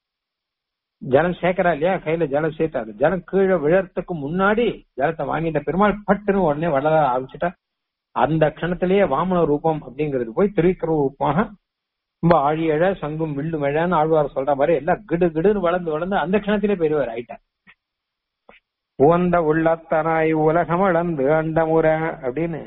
S1: ஜலம் சேர்க்கிறா இல்லையா கையில ஜலம் சேர்த்தாரு ஜலம் கீழே விழறதுக்கு முன்னாடி ஜலத்தை வாங்கிட்ட பெருமாள் பட்டுன்னு உடனே வளர ஆரம்பிச்சுட்டா அந்த க்ஷணத்திலேயே வாமன ரூபம் அப்படிங்கிறது போய் திருவிக்கிற ரூபமாக ரொம்ப ஆழியழ சங்கும் வில்லு மழன்னு ஆழ்வார் சொல்ற மாதிரி எல்லாம் கிடு கிடுன்னு வளர்ந்து வளர்ந்து அந்த க்ஷணத்திலே பெரியவர் ஆயிட்டார் உவந்த உள்ளத்தனாய் உலகம் அளந்து அண்டமுற அப்படின்னு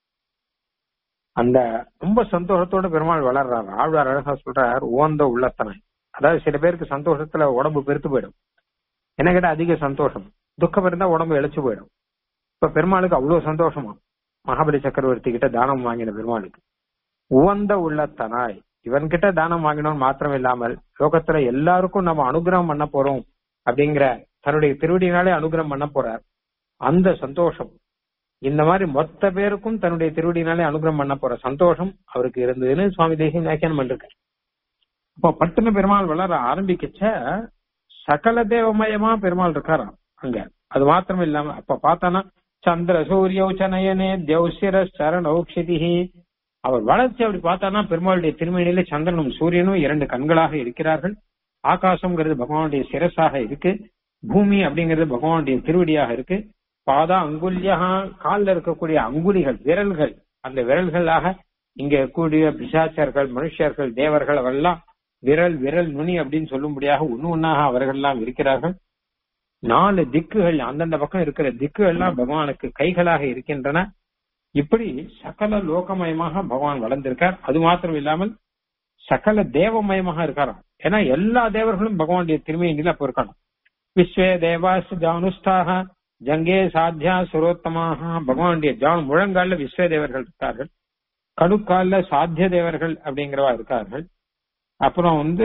S1: அந்த ரொம்ப சந்தோஷத்தோட பெருமாள் வளர்றாரு ஆழ்வார் அழகா சொல்றார் உவந்த உள்ளத்தனாய் அதாவது சில பேருக்கு சந்தோஷத்துல உடம்பு பெருத்து போயிடும் என்ன கேட்டா அதிக சந்தோஷம் துக்கம் இருந்தா உடம்பு இழைச்சு போயிடும் இப்ப பெருமாளுக்கு அவ்வளவு சந்தோஷமா மகாபலி சக்கரவர்த்தி கிட்ட தானம் வாங்கின பெருமாளுக்கு உவந்த உள்ளத்தனாய் இவன் கிட்ட தானம் வாங்கினோம் மாத்திரம் இல்லாமல் லோகத்துல எல்லாருக்கும் நம்ம அனுகிரகம் பண்ண போறோம் அப்படிங்கிற தன்னுடைய திருவடியினாலே அனுகிரகம் பண்ண போறார் அந்த சந்தோஷம் இந்த மாதிரி மொத்த பேருக்கும் தன்னுடைய திருவடியினாலே அனுகிரகம் பண்ண போற சந்தோஷம் அவருக்கு இருந்ததுன்னு சுவாமி தேசியம் வியாக்கியானம் பண்ணிருக்காரு அப்போ பட்டுன பெருமாள் வளர ஆரம்பிக்கச்ச சகல தேவமயமா பெருமாள் இருக்காராம் அங்க அது மாத்திரம் இல்லாம அப்ப பார்த்தானா சந்திர சூரியௌச்சனயனே தேவசிர சரணௌக்ஷிதி அவர் வளர்ச்சி அப்படி பார்த்தானா பெருமாளுடைய திருமணியில சந்திரனும் சூரியனும் இரண்டு கண்களாக இருக்கிறார்கள் ஆகாசம்ங்கிறது பகவானுடைய சிரசாக இருக்கு பூமி அப்படிங்கிறது பகவானுடைய திருவடியாக இருக்கு பாதா அங்குல்யா காலில் இருக்கக்கூடிய அங்குலிகள் விரல்கள் அந்த விரல்களாக இங்க இருக்கக்கூடிய பிசாச்சர்கள் மனுஷர்கள் தேவர்கள் அவெல்லாம் விரல் விரல் நுனி அப்படின்னு சொல்லும்படியாக ஒண்ணு ஒன்னாக அவர்கள் எல்லாம் இருக்கிறார்கள் நாலு திக்குகள் அந்தந்த பக்கம் இருக்கிற திக்குகள் எல்லாம் பகவானுக்கு கைகளாக இருக்கின்றன இப்படி சகல லோகமயமாக பகவான் வளர்ந்திருக்கார் அது மாத்திரம் இல்லாமல் சகல தேவமயமாக இருக்காராம் ஏன்னா எல்லா தேவர்களும் பகவானுடைய திருமையில அப்ப இருக்கணும் விஸ்வே தேவாஸ் ஜானுஷ்டாக ஜங்கே சாத்தியா சுரோத்தமாக பகவானுடைய ஜான் முழங்கால விஸ்வ தேவர்கள் இருக்கார்கள் கணுக்கால சாத்திய தேவர்கள் அப்படிங்கிறவா இருக்கார்கள் அப்புறம் வந்து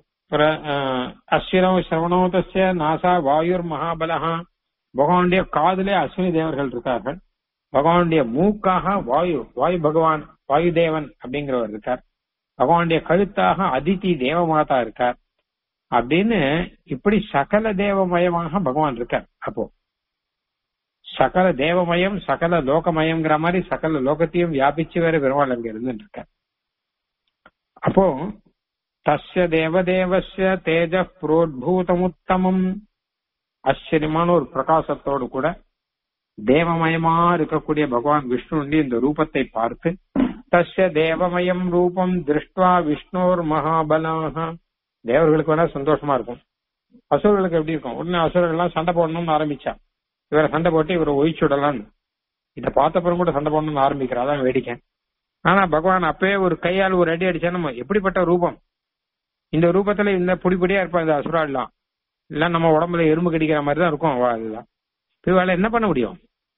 S1: அஸ்விரம் சிரவணோதஸ்ய நாசா வாயுர் மகாபலஹா பகவானுடைய காதிலே அஸ்வினி தேவர்கள் இருக்கார்கள் பகவானுடைய மூக்காக வாயு வாயு பகவான் வாயு தேவன் அப்படிங்கிறவர் இருக்கார் பகவானுடைய கழுத்தாக அதிதி தேவமாதா இருக்கார் அப்படின்னு இப்படி சகல தேவமயமாக பகவான் இருக்கார் அப்போ சகல தேவமயம் சகல லோகமயம்ங்கிற மாதிரி சகல லோகத்தையும் வியாபிச்சு வேற பெருமாள் அங்க இருந்துட்டு இருக்கார் அப்போ தஸ்ய தேவதேவஸ்ய தேஜ புரோத்பூதமுத்தமம் ஆச்சரியமான ஒரு பிரகாசத்தோடு கூட தேவமயமா இருக்கக்கூடிய பகவான் விஷ்ணு இந்த ரூபத்தை பார்த்து தஸ்ய தேவமயம் ரூபம் திருஷ்டுவா விஷ்ணோர் மகாபலாக தேவர்களுக்கு வேணா சந்தோஷமா இருக்கும் அசுரர்களுக்கு எப்படி இருக்கும் உடனே அசுரர்கள் எல்லாம் சண்டை போடணும்னு ஆரம்பிச்சா இவரை சண்டை போட்டு இவரை ஒழிச்சுடலாம்னு இதை பார்த்தப்பறம் கூட சண்டை போடணும்னு ஆரம்பிக்கிறா அதான் வேடிக்கை ஆனா பகவான் அப்பவே ஒரு கையால் ஒரு அடி அடிச்சா நம்ம எப்படிப்பட்ட ரூபம் இந்த ரூபத்துல இந்த பொடி பொடியா இருப்பா இந்த அசுராலாம் இல்ல நம்ம உடம்புல எறும்பு கடிக்கிற மாதிரி தான் இருக்கும் அவ அதுதான் இவாள என்ன பண்ண முடியும்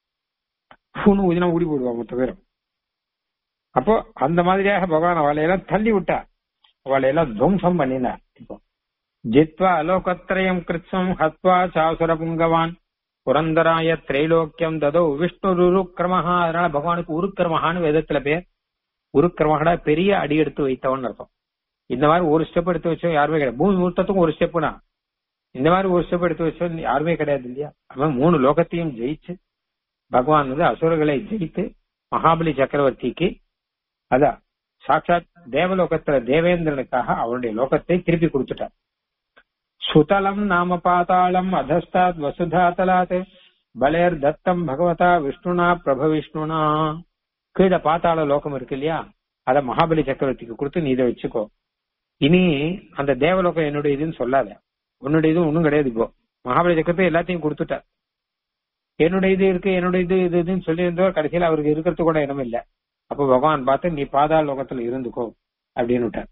S1: பூணு ஊதினா ஊடி போடுவா மொத்த பேரும் அப்போ அந்த மாதிரியாக பகவான் அவளையெல்லாம் தள்ளி விட்டா அவளையெல்லாம் துவம்சம் பண்ணினார் இப்போ ஜித்வா அலோகத்ரயம் கிருத்வம் ஹத்வா சாசுர புங்கவான் புரந்தராய திரைலோக்கியம் ததோ விஷ்ணு உருக்கிரமஹா அதனால பகவானுக்கு உருக்கிரமஹான்னு வேதத்துல பேர் உருக்கிரமஹடா பெரிய அடி எடுத்து வைத்தவன் அர்த்தம் இந்த மாதிரி ஒரு ஸ்டெப் எடுத்து வச்சோம் யாருமே கிடையாது பூமி முழுத்தத்துக்கும் ஒரு ஸ்டெப்புனா இந்த மாதிரி ஒரு ஸ்டெப் எடுத்து வச்சோம் யாருமே கிடையாது இல்லையா அவன் மூணு லோகத்தையும் ஜெயிச்சு பகவான் வந்து அசுரர்களை ஜெயித்து மகாபலி சக்கரவர்த்திக்கு அதான் சாட்சாத் தேவலோகத்துல தேவேந்திரனுக்காக அவனுடைய லோகத்தை திருப்பி கொடுத்துட்டார் சுதலம் நாம பாதாளம் அதஸ்தாத் வசுதாதலாத் பலேர் தத்தம் பகவதா விஷ்ணுனா பிரப விஷ்ணுனா கீழே பாத்தாள லோகம் இருக்கு இல்லையா அத மகாபலி சக்கரவர்த்திக்கு கொடுத்து நீ இதை வச்சுக்கோ இனி அந்த தேவலோகம் என்னுடைய இதுன்னு சொல்லாத உன்னுடைய இது ஒண்ணும் கிடையாது இப்போ மகாபலி சக்கரத்தை எல்லாத்தையும் கொடுத்துட்டார் என்னுடைய இது இருக்கு என்னுடைய இது இது இதுன்னு சொல்லி இருந்தவர் கடைசியில் அவருக்கு இருக்கிறது கூட இடம் இல்லை அப்ப பகவான் பார்த்து நீ பாதாள லோகத்துல இருந்துக்கோ அப்படின்னு விட்டார்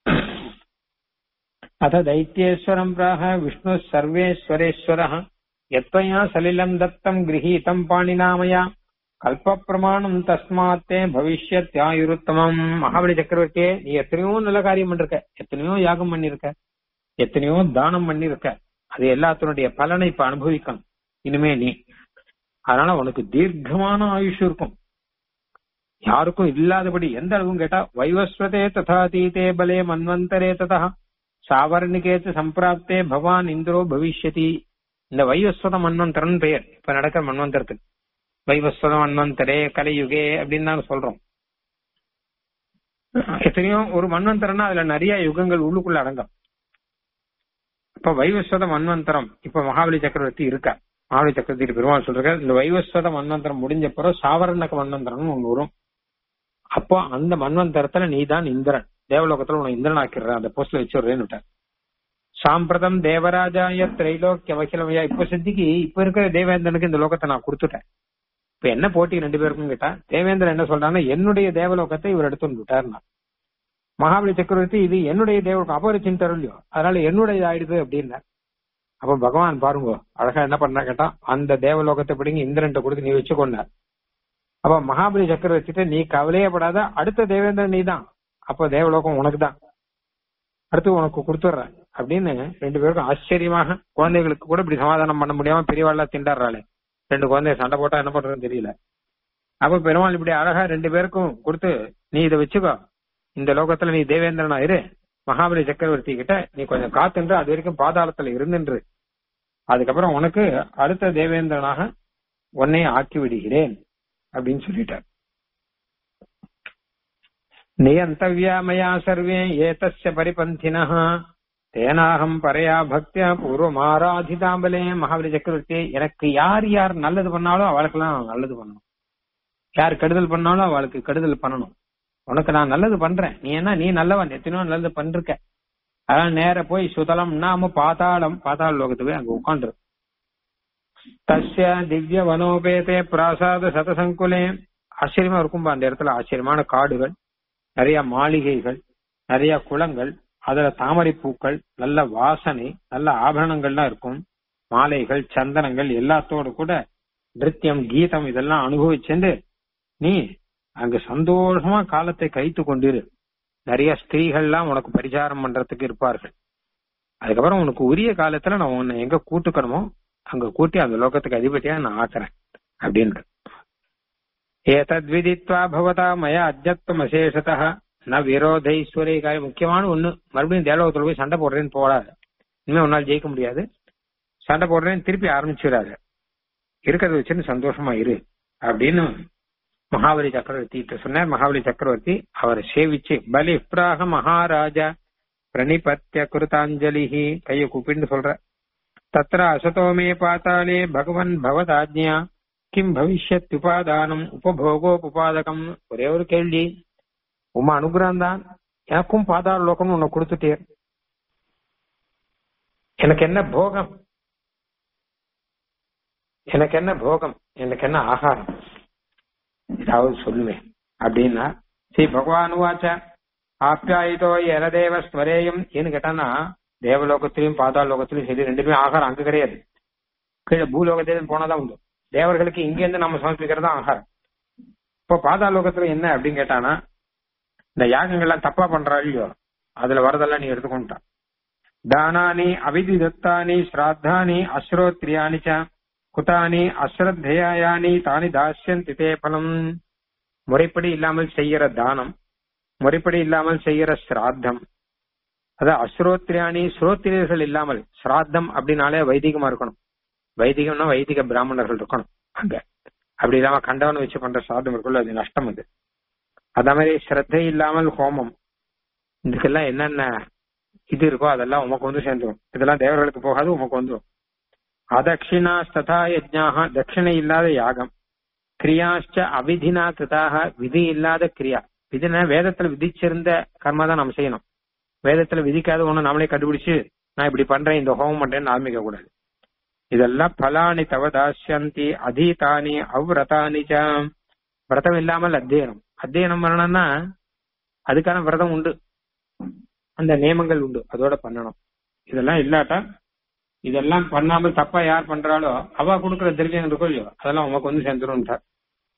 S1: அத தைத்தியேஸ்வரம் பிராக விஷ்ணு சர்வேஸ்வரேஸ்வர எத்வயா சலிலம் தத்தம் கிரகீதம் பாணினாமயா கல்ப பிரமாணம் தஸ்மாத்தே பவிஷ்யத் ஆயுருத்தமம் மகாபலி சக்கரவர்த்தியே நீ எத்தனையோ நல்ல காரியம் பண்ணிருக்க எத்தனையோ யாகம் பண்ணிருக்க எத்தனையோ தானம் பண்ணிருக்க அது எல்லாத்தினுடைய பலனை இப்ப அனுபவிக்கணும் இனிமே நீ அதனால உனக்கு தீர்க்கமான ஆயுஷ் இருக்கும் யாருக்கும் இல்லாதபடி எந்த அளவும் கேட்டா வைவஸ்வதே ததா தீதே பலே மன்வந்தரே ததா சாவர்ணிகேத்து சம்பிராப்தே பவான் இந்திரோ பவிஷ்யதி இந்த வைவஸ்வத மன்வந்தரன் பெயர் இப்ப நடக்கிற மன்வந்தரத்துக்கு வைவஸ்வத மன்வந்தரே கலியுகே அப்படின்னு தான் சொல்றோம் எத்தனையோ ஒரு மன்வந்தரம்னா அதுல நிறைய யுகங்கள் உள்ளுக்குள்ள அடங்கும் இப்ப வைவஸ்வத மன்வந்தரம் இப்ப மகாபலி சக்கரவர்த்தி இருக்கா மகாபலி சக்கரவர்த்தி பெருமாள் சொல்றாரு இந்த வைவஸ்வத மன்வந்தரம் முடிஞ்ச பிறகு சாவரணக மன்வந்தரம்னு ஒண்ணு வரும் அப்போ அந்த மன்வந்தரத்துல நீ தான் இந்திரன் தேவலோகத்துல உன்னை இந்திரன் ஆக்கிடுற அந்த போஸ்ட்ல வச்சு விடுறேன்னு விட்டார் சாம்பிரதம் தேவராஜாய திரைலோக்கிய வகிலமையா இப்ப சித்திக்கு இப்ப இருக்கிற தேவேந்திரனுக்கு இந்த லோகத்தை நான் கொடுத்துட்டேன் இப்ப என்ன போட்டி ரெண்டு பேருக்கும் கேட்டா தேவேந்திரன் என்ன சொல்றாங்கன்னா என்னுடைய தேவலோகத்தை இவர் எடுத்து விட்டாருன்னா மகாபலி சக்கரவர்த்தி இது என்னுடைய தேவலோகம் அபரிச்சின் தருளியோ அதனால என்னுடைய ஆயிடுது அப்படின்னா அப்ப பகவான் பாருங்க அழகா என்ன பண்ணா கேட்டா அந்த தேவலோகத்தை பிடிங்க இந்திரன்ட்ட கொடுத்து நீ வச்சுக்கொண்டார் அப்ப மகாபலி சக்கரவர்த்திட்ட நீ கவலையே படாத அடுத்த தேவேந்திரன் நீ தான் அப்ப தேவலோகம் உனக்கு தான் அடுத்து உனக்கு கொடுத்துட்றேன் அப்படின்னு ரெண்டு பேருக்கும் ஆச்சரியமாக குழந்தைகளுக்கு கூட இப்படி சமாதானம் பண்ண முடியாம பெரியவாள்லாம் திண்டாடுறாளே ரெண்டு குழந்தைய சண்டை போட்டா என்ன பண்றதுன்னு தெரியல அப்ப பெருமாள் இப்படி அழகா ரெண்டு பேருக்கும் கொடுத்து நீ இதை வச்சுக்கோ இந்த லோகத்துல நீ தேவேந்திரனா இரு மகாபலி சக்கரவர்த்தி கிட்ட நீ கொஞ்சம் காத்துன்று அது வரைக்கும் பாதாளத்துல இருந்துன்று அதுக்கப்புறம் உனக்கு அடுத்த தேவேந்திரனாக உன்னை ஆக்கி விடுகிறேன் அப்படின்னு சொல்லிட்டார் நியந்தவ்யா மயா சர்வே ஏதஸ்ய பரிபந்தினः தேனாகம் பரையா பக்தியா பூர்வம் ஆராதிதாம்பலே மகாபலி சக்கரவர்த்தி எனக்கு யார் யார் நல்லது பண்ணாலும் அவளுக்கெல்லாம் நல்லது பண்ணணும் யார் கெடுதல் பண்ணாலும் அவளுக்கு கெடுதல் பண்ணணும் உனக்கு நான் நல்லது பண்றேன் நீ என்ன நீ நல்லவன் எத்தனையோ நல்லது பண்ருக்க அதனால நேர போய் சுதலம் நாம பாதாளம் பாதாள லோகத்துக்கு போய் அங்க உட்காந்துரு தஸ்ய திவ்ய வனோபேதே பிராசாத சதசங்குலே ஆச்சரியமா இருக்கும்பா அந்த இடத்துல ஆச்சரியமான காடுகள் நிறைய மாளிகைகள் நிறைய குளங்கள் அதுல தாமரை பூக்கள் நல்ல வாசனை நல்ல ஆபரணங்கள்லாம் இருக்கும் மாலைகள் சந்தனங்கள் எல்லாத்தோடு கூட நிருத்தியம் கீதம் இதெல்லாம் அனுபவிச்சுண்டு நீ அங்க சந்தோஷமா காலத்தை கைத்து கொண்டிரு நிறைய ஸ்திரீகள்லாம் உனக்கு பரிசாரம் பண்றதுக்கு இருப்பார்கள் அதுக்கப்புறம் உனக்கு உரிய காலத்துல நான் உன்னை எங்க கூட்டுக்கணுமோ அங்க கூட்டி அந்த லோகத்துக்கு அதிபதியா நான் ஆக்குறேன் அப்படின்னு ஏதத் விதித்வா பவதா மய அஜத்துவம் அசேஷத்தா ந விரோதைஸ்வரி காய் முக்கியமான ஒண்ணு மறுபடியும் தேவலோகத்துல போய் சண்டை போடுறேன்னு போடாது இனிமே உன்னால் ஜெயிக்க முடியாது சண்டை போடுறேன்னு திருப்பி ஆரம்பிச்சிடாது இருக்கிறத வச்சுன்னு சந்தோஷமா இரு அப்படின்னு மகாபலி சக்கரவர்த்தி சொன்னார் மகாபலி சக்கரவர்த்தி அவரை சேவிச்சு பலி பிராக மகாராஜா பிரணிபத்திய குருதாஞ்சலிஹி கைய கூப்பின்னு சொல்ற தத்ர அசதோமே பாத்தாளே பகவன் பவதாஜ்யா கிம் பவிஷ்யத் உபாதானம் உபபோகோபாதகம் ஒரே ஒரு கேள்வி உமா அனுகிரகம் தான் எனக்கும் பாதாள லோகம் உன்னை கொடுத்துட்டேன் எனக்கு என்ன போகம் எனக்கு என்ன போகம் எனக்கு என்ன ஆகாரம் ஏதாவது சொல்லுவேன் அப்படின்னா ஸ்ரீ பகவான் வாச்ச ஆப்யாயிதோ எரதேவ ஸ்வரேயம் ஏன்னு கேட்டான்னா தேவலோகத்திலையும் பாதாள லோகத்திலையும் சரி ரெண்டுமே ஆகாரம் அங்க கிடையாது கீழே பூலோகத்திலும் போனாதான் உண்டு தேவர்களுக்கு இங்க இருந்து நம்ம சமர்ப்பிக்கிறது தான் ஆகாரம் இப்போ பாதாள லோகத்துல என்ன அப்படின்னு கேட்டானா இந்த யாகங்கள்லாம் தப்பா பண்றா இல்லையோ அதுல வரதெல்லாம் நீ எடுத்துக்கொண்டான் தானானி அவிதி தத்தானி ஸ்ராத்தானி அஸ்ரோத்ரியானி ச குதானி அஸ்ரத்தேயானி தானி தாஸ்யந்தி தே பலம் முறைப்படி இல்லாமல் செய்யற தானம் முறைப்படி இல்லாமல் செய்யற ஸ்ராத்தம் அது அஸ்ரோத்ரியானி ஸ்ரோத்திரியர்கள் இல்லாமல் ஸ்ராத்தம் அப்படின்னாலே வைதிகமா இருக்கணும் வைதிகம்னா வைதிக பிராமணர்கள் இருக்கணும் அங்க அப்படி இல்லாம கண்டவன் வச்சு பண்ற சாதம் இருக்குல்ல அது நஷ்டம் அது அதே மாதிரி ஸ்ரத்தை இல்லாமல் ஹோமம் இதுக்கெல்லாம் என்னென்ன இது இருக்கோ அதெல்லாம் உமக்கு வந்து சேர்ந்துடும் இதெல்லாம் தேவர்களுக்கு போகாது உமக்கு வந்துடும் அதட்சிணா ததா யஜ்ஞாக தட்சிணை இல்லாத யாகம் கிரியாச்ச அவிதினா கிருதாக விதி இல்லாத கிரியா விதினா வேதத்துல விதிச்சிருந்த கர்மா தான் நம்ம செய்யணும் வேதத்துல விதிக்காத ஒண்ணு நம்மளே கண்டுபிடிச்சு நான் இப்படி பண்றேன் இந்த ஹோமம் பண்றேன்னு ஆரம்பிக்க கூடாது இதெல்லாம் பலானி தவதாசியந்தி அதீதானி அவ்ரதானி ச விரதம் இல்லாமல் அத்தியனம் அத்தியனம் பண்ணணும்னா அதுக்கான விரதம் உண்டு அந்த நியமங்கள் உண்டு அதோட பண்ணணும் இதெல்லாம் இல்லாட்டா இதெல்லாம் பண்ணாமல் தப்பா யார் பண்றாளோ அவ கொடுக்குற திரவியம் இருக்கோ இல்லையோ அதெல்லாம் உமக்கு வந்து சேர்ந்துரும்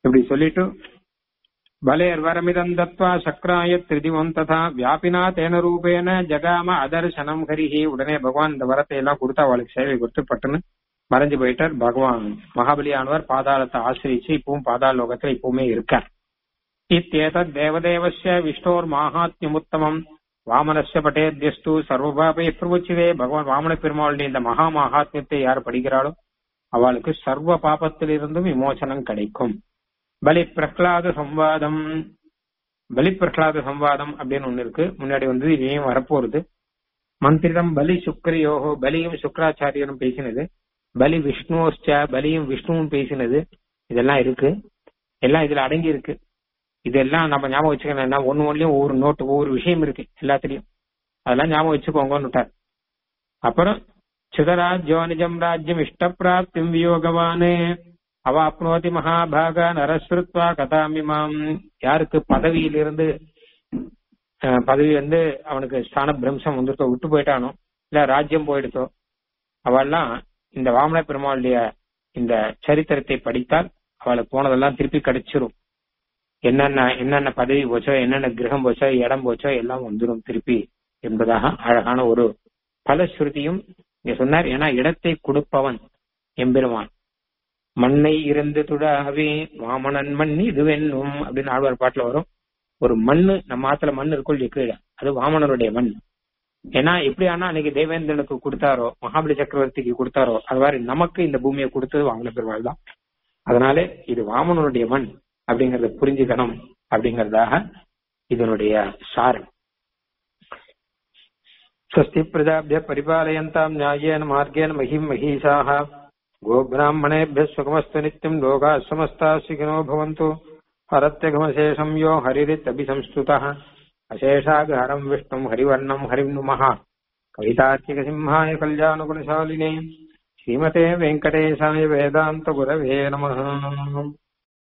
S1: இப்படி சொல்லிட்டு பலேர் வரமிதம் தத்வா சக்ராய திரிதிவம் ததா வியாபினா தேன ரூபேன ஜகாம அதர்சனம் ஹரிஹி உடனே பகவான் இந்த வரத்தை எல்லாம் கொடுத்து அவளுக்கு சேவை கொடுத்து பட்டுன்னு மறைஞ்சு போயிட்டார் பகவான் மகாபலியானவர் பாதாளத்தை ஆசிரிச்சு இப்பவும் பாதாள லோகத்துல இப்பவுமே இருக்கார் இத்தேதத் தேவதேவஸ்ய விஷ்ணோர் மாகாத்யமுத்தமம் வாமனஸ்ய பட்டேத்யஸ்து சர்வபாபை பிரபுச்சிதே பகவான் வாமன பெருமாளுடைய இந்த மகா மகாத்மியத்தை யார் படிக்கிறாளோ அவளுக்கு சர்வ பாபத்திலிருந்தும் விமோசனம் கிடைக்கும் பலி பிரகலாத சம்வாதம் பலி பிரகலாத சம்வாதம் அப்படின்னு ஒண்ணு இருக்கு முன்னாடி வந்து இதையும் வரப்போறது மந்திரிடம் பலி சுக்கரியோகோ பலியும் சுக்கராச்சாரியரும் பேசினது பலி விஷ்ணுவோச்ச பலியும் விஷ்ணுவும் பேசினது இதெல்லாம் இருக்கு எல்லாம் இதுல அடங்கி இருக்கு இதெல்லாம் நம்ம ஞாபகம் வச்சுக்கணும் ஒன்னு ஒன்லயும் ஒவ்வொரு நோட்டு ஒவ்வொரு விஷயம் இருக்கு எல்லாத்துலயும் அதெல்லாம் ஞாபகம் வச்சுக்கோங்கன்னு விட்டார் அப்புறம் சுதராஜ்யோ நிஜம் ராஜ்யம் இஷ்டப்பிராப்திம் வியோகவானு அவாப்னோதி மகாபாக நரஸ்ருத்வா கதாமிமாம் யாருக்கு பதவியிலிருந்து அஹ், பதவி வந்து அவனுக்கு ஸ்தான பிரம்சம் வந்துட்டோ விட்டு போயிட்டானோ இல்ல ராஜ்யம் போயிடுத்தோ அவெல்லாம் இந்த வாமன பெருமாளுடைய இந்த சரித்திரத்தை படித்தால் அவளுக்கு போனதெல்லாம் திருப்பி கிடைச்சிரும் என்னென்ன என்னென்ன பதவி போச்சோ என்னென்ன கிரகம் போச்சோ இடம் போச்சோ எல்லாம் வந்துடும் திருப்பி என்பதாக அழகான ஒரு பலஸ்ருதியும் இங்க சொன்னார் ஏன்னா இடத்தை கொடுப்பவன் எம்பெருமான் மண்ணை இருந்து துடாவே வாமனன் மண் இதுவென்னும் அப்படின்னு ஆழ்வார் பாட்டுல வரும் ஒரு மண்ணு நம்ம ஆத்துல மண் இருக்கும் இல்லையா கீழே அது வாமனருடைய மண் ஏன்னா எப்படி ஆனா அன்னைக்கு தேவேந்திரனுக்கு கொடுத்தாரோ மகாபலி சக்கரவர்த்திக்கு கொடுத்தாரோ அது மாதிரி நமக்கு இந்த பூமியை கொடுத்தது வாமன பெருமாள் தான் அதனால இது வாமனருடைய மண் அப்படிங்கறத புரிஞ்சுக்கணும் அப்படிங்கறதாக இதனுடைய சாரம் स्वस्ति प्रजाभ्य परिपालयन्तां न्यायेन मार्गेण महिम् महिषाः गोब्राह्मणेभ्यः सुखमस्तु नित्यम् लोकाः समस्ताः सुखिनो भवन्तु हरत्यघमशेषम् यो हरिरित्यभिसंस्तुतः अशेषागहरम् विष्णुम् हरिवर्णम् हरिम् नुमः कवितार्किकसिंहाय कल्याणगुणशालिने श्रीमते वेङ्कटेशाय वेदान्तगुरवे नमः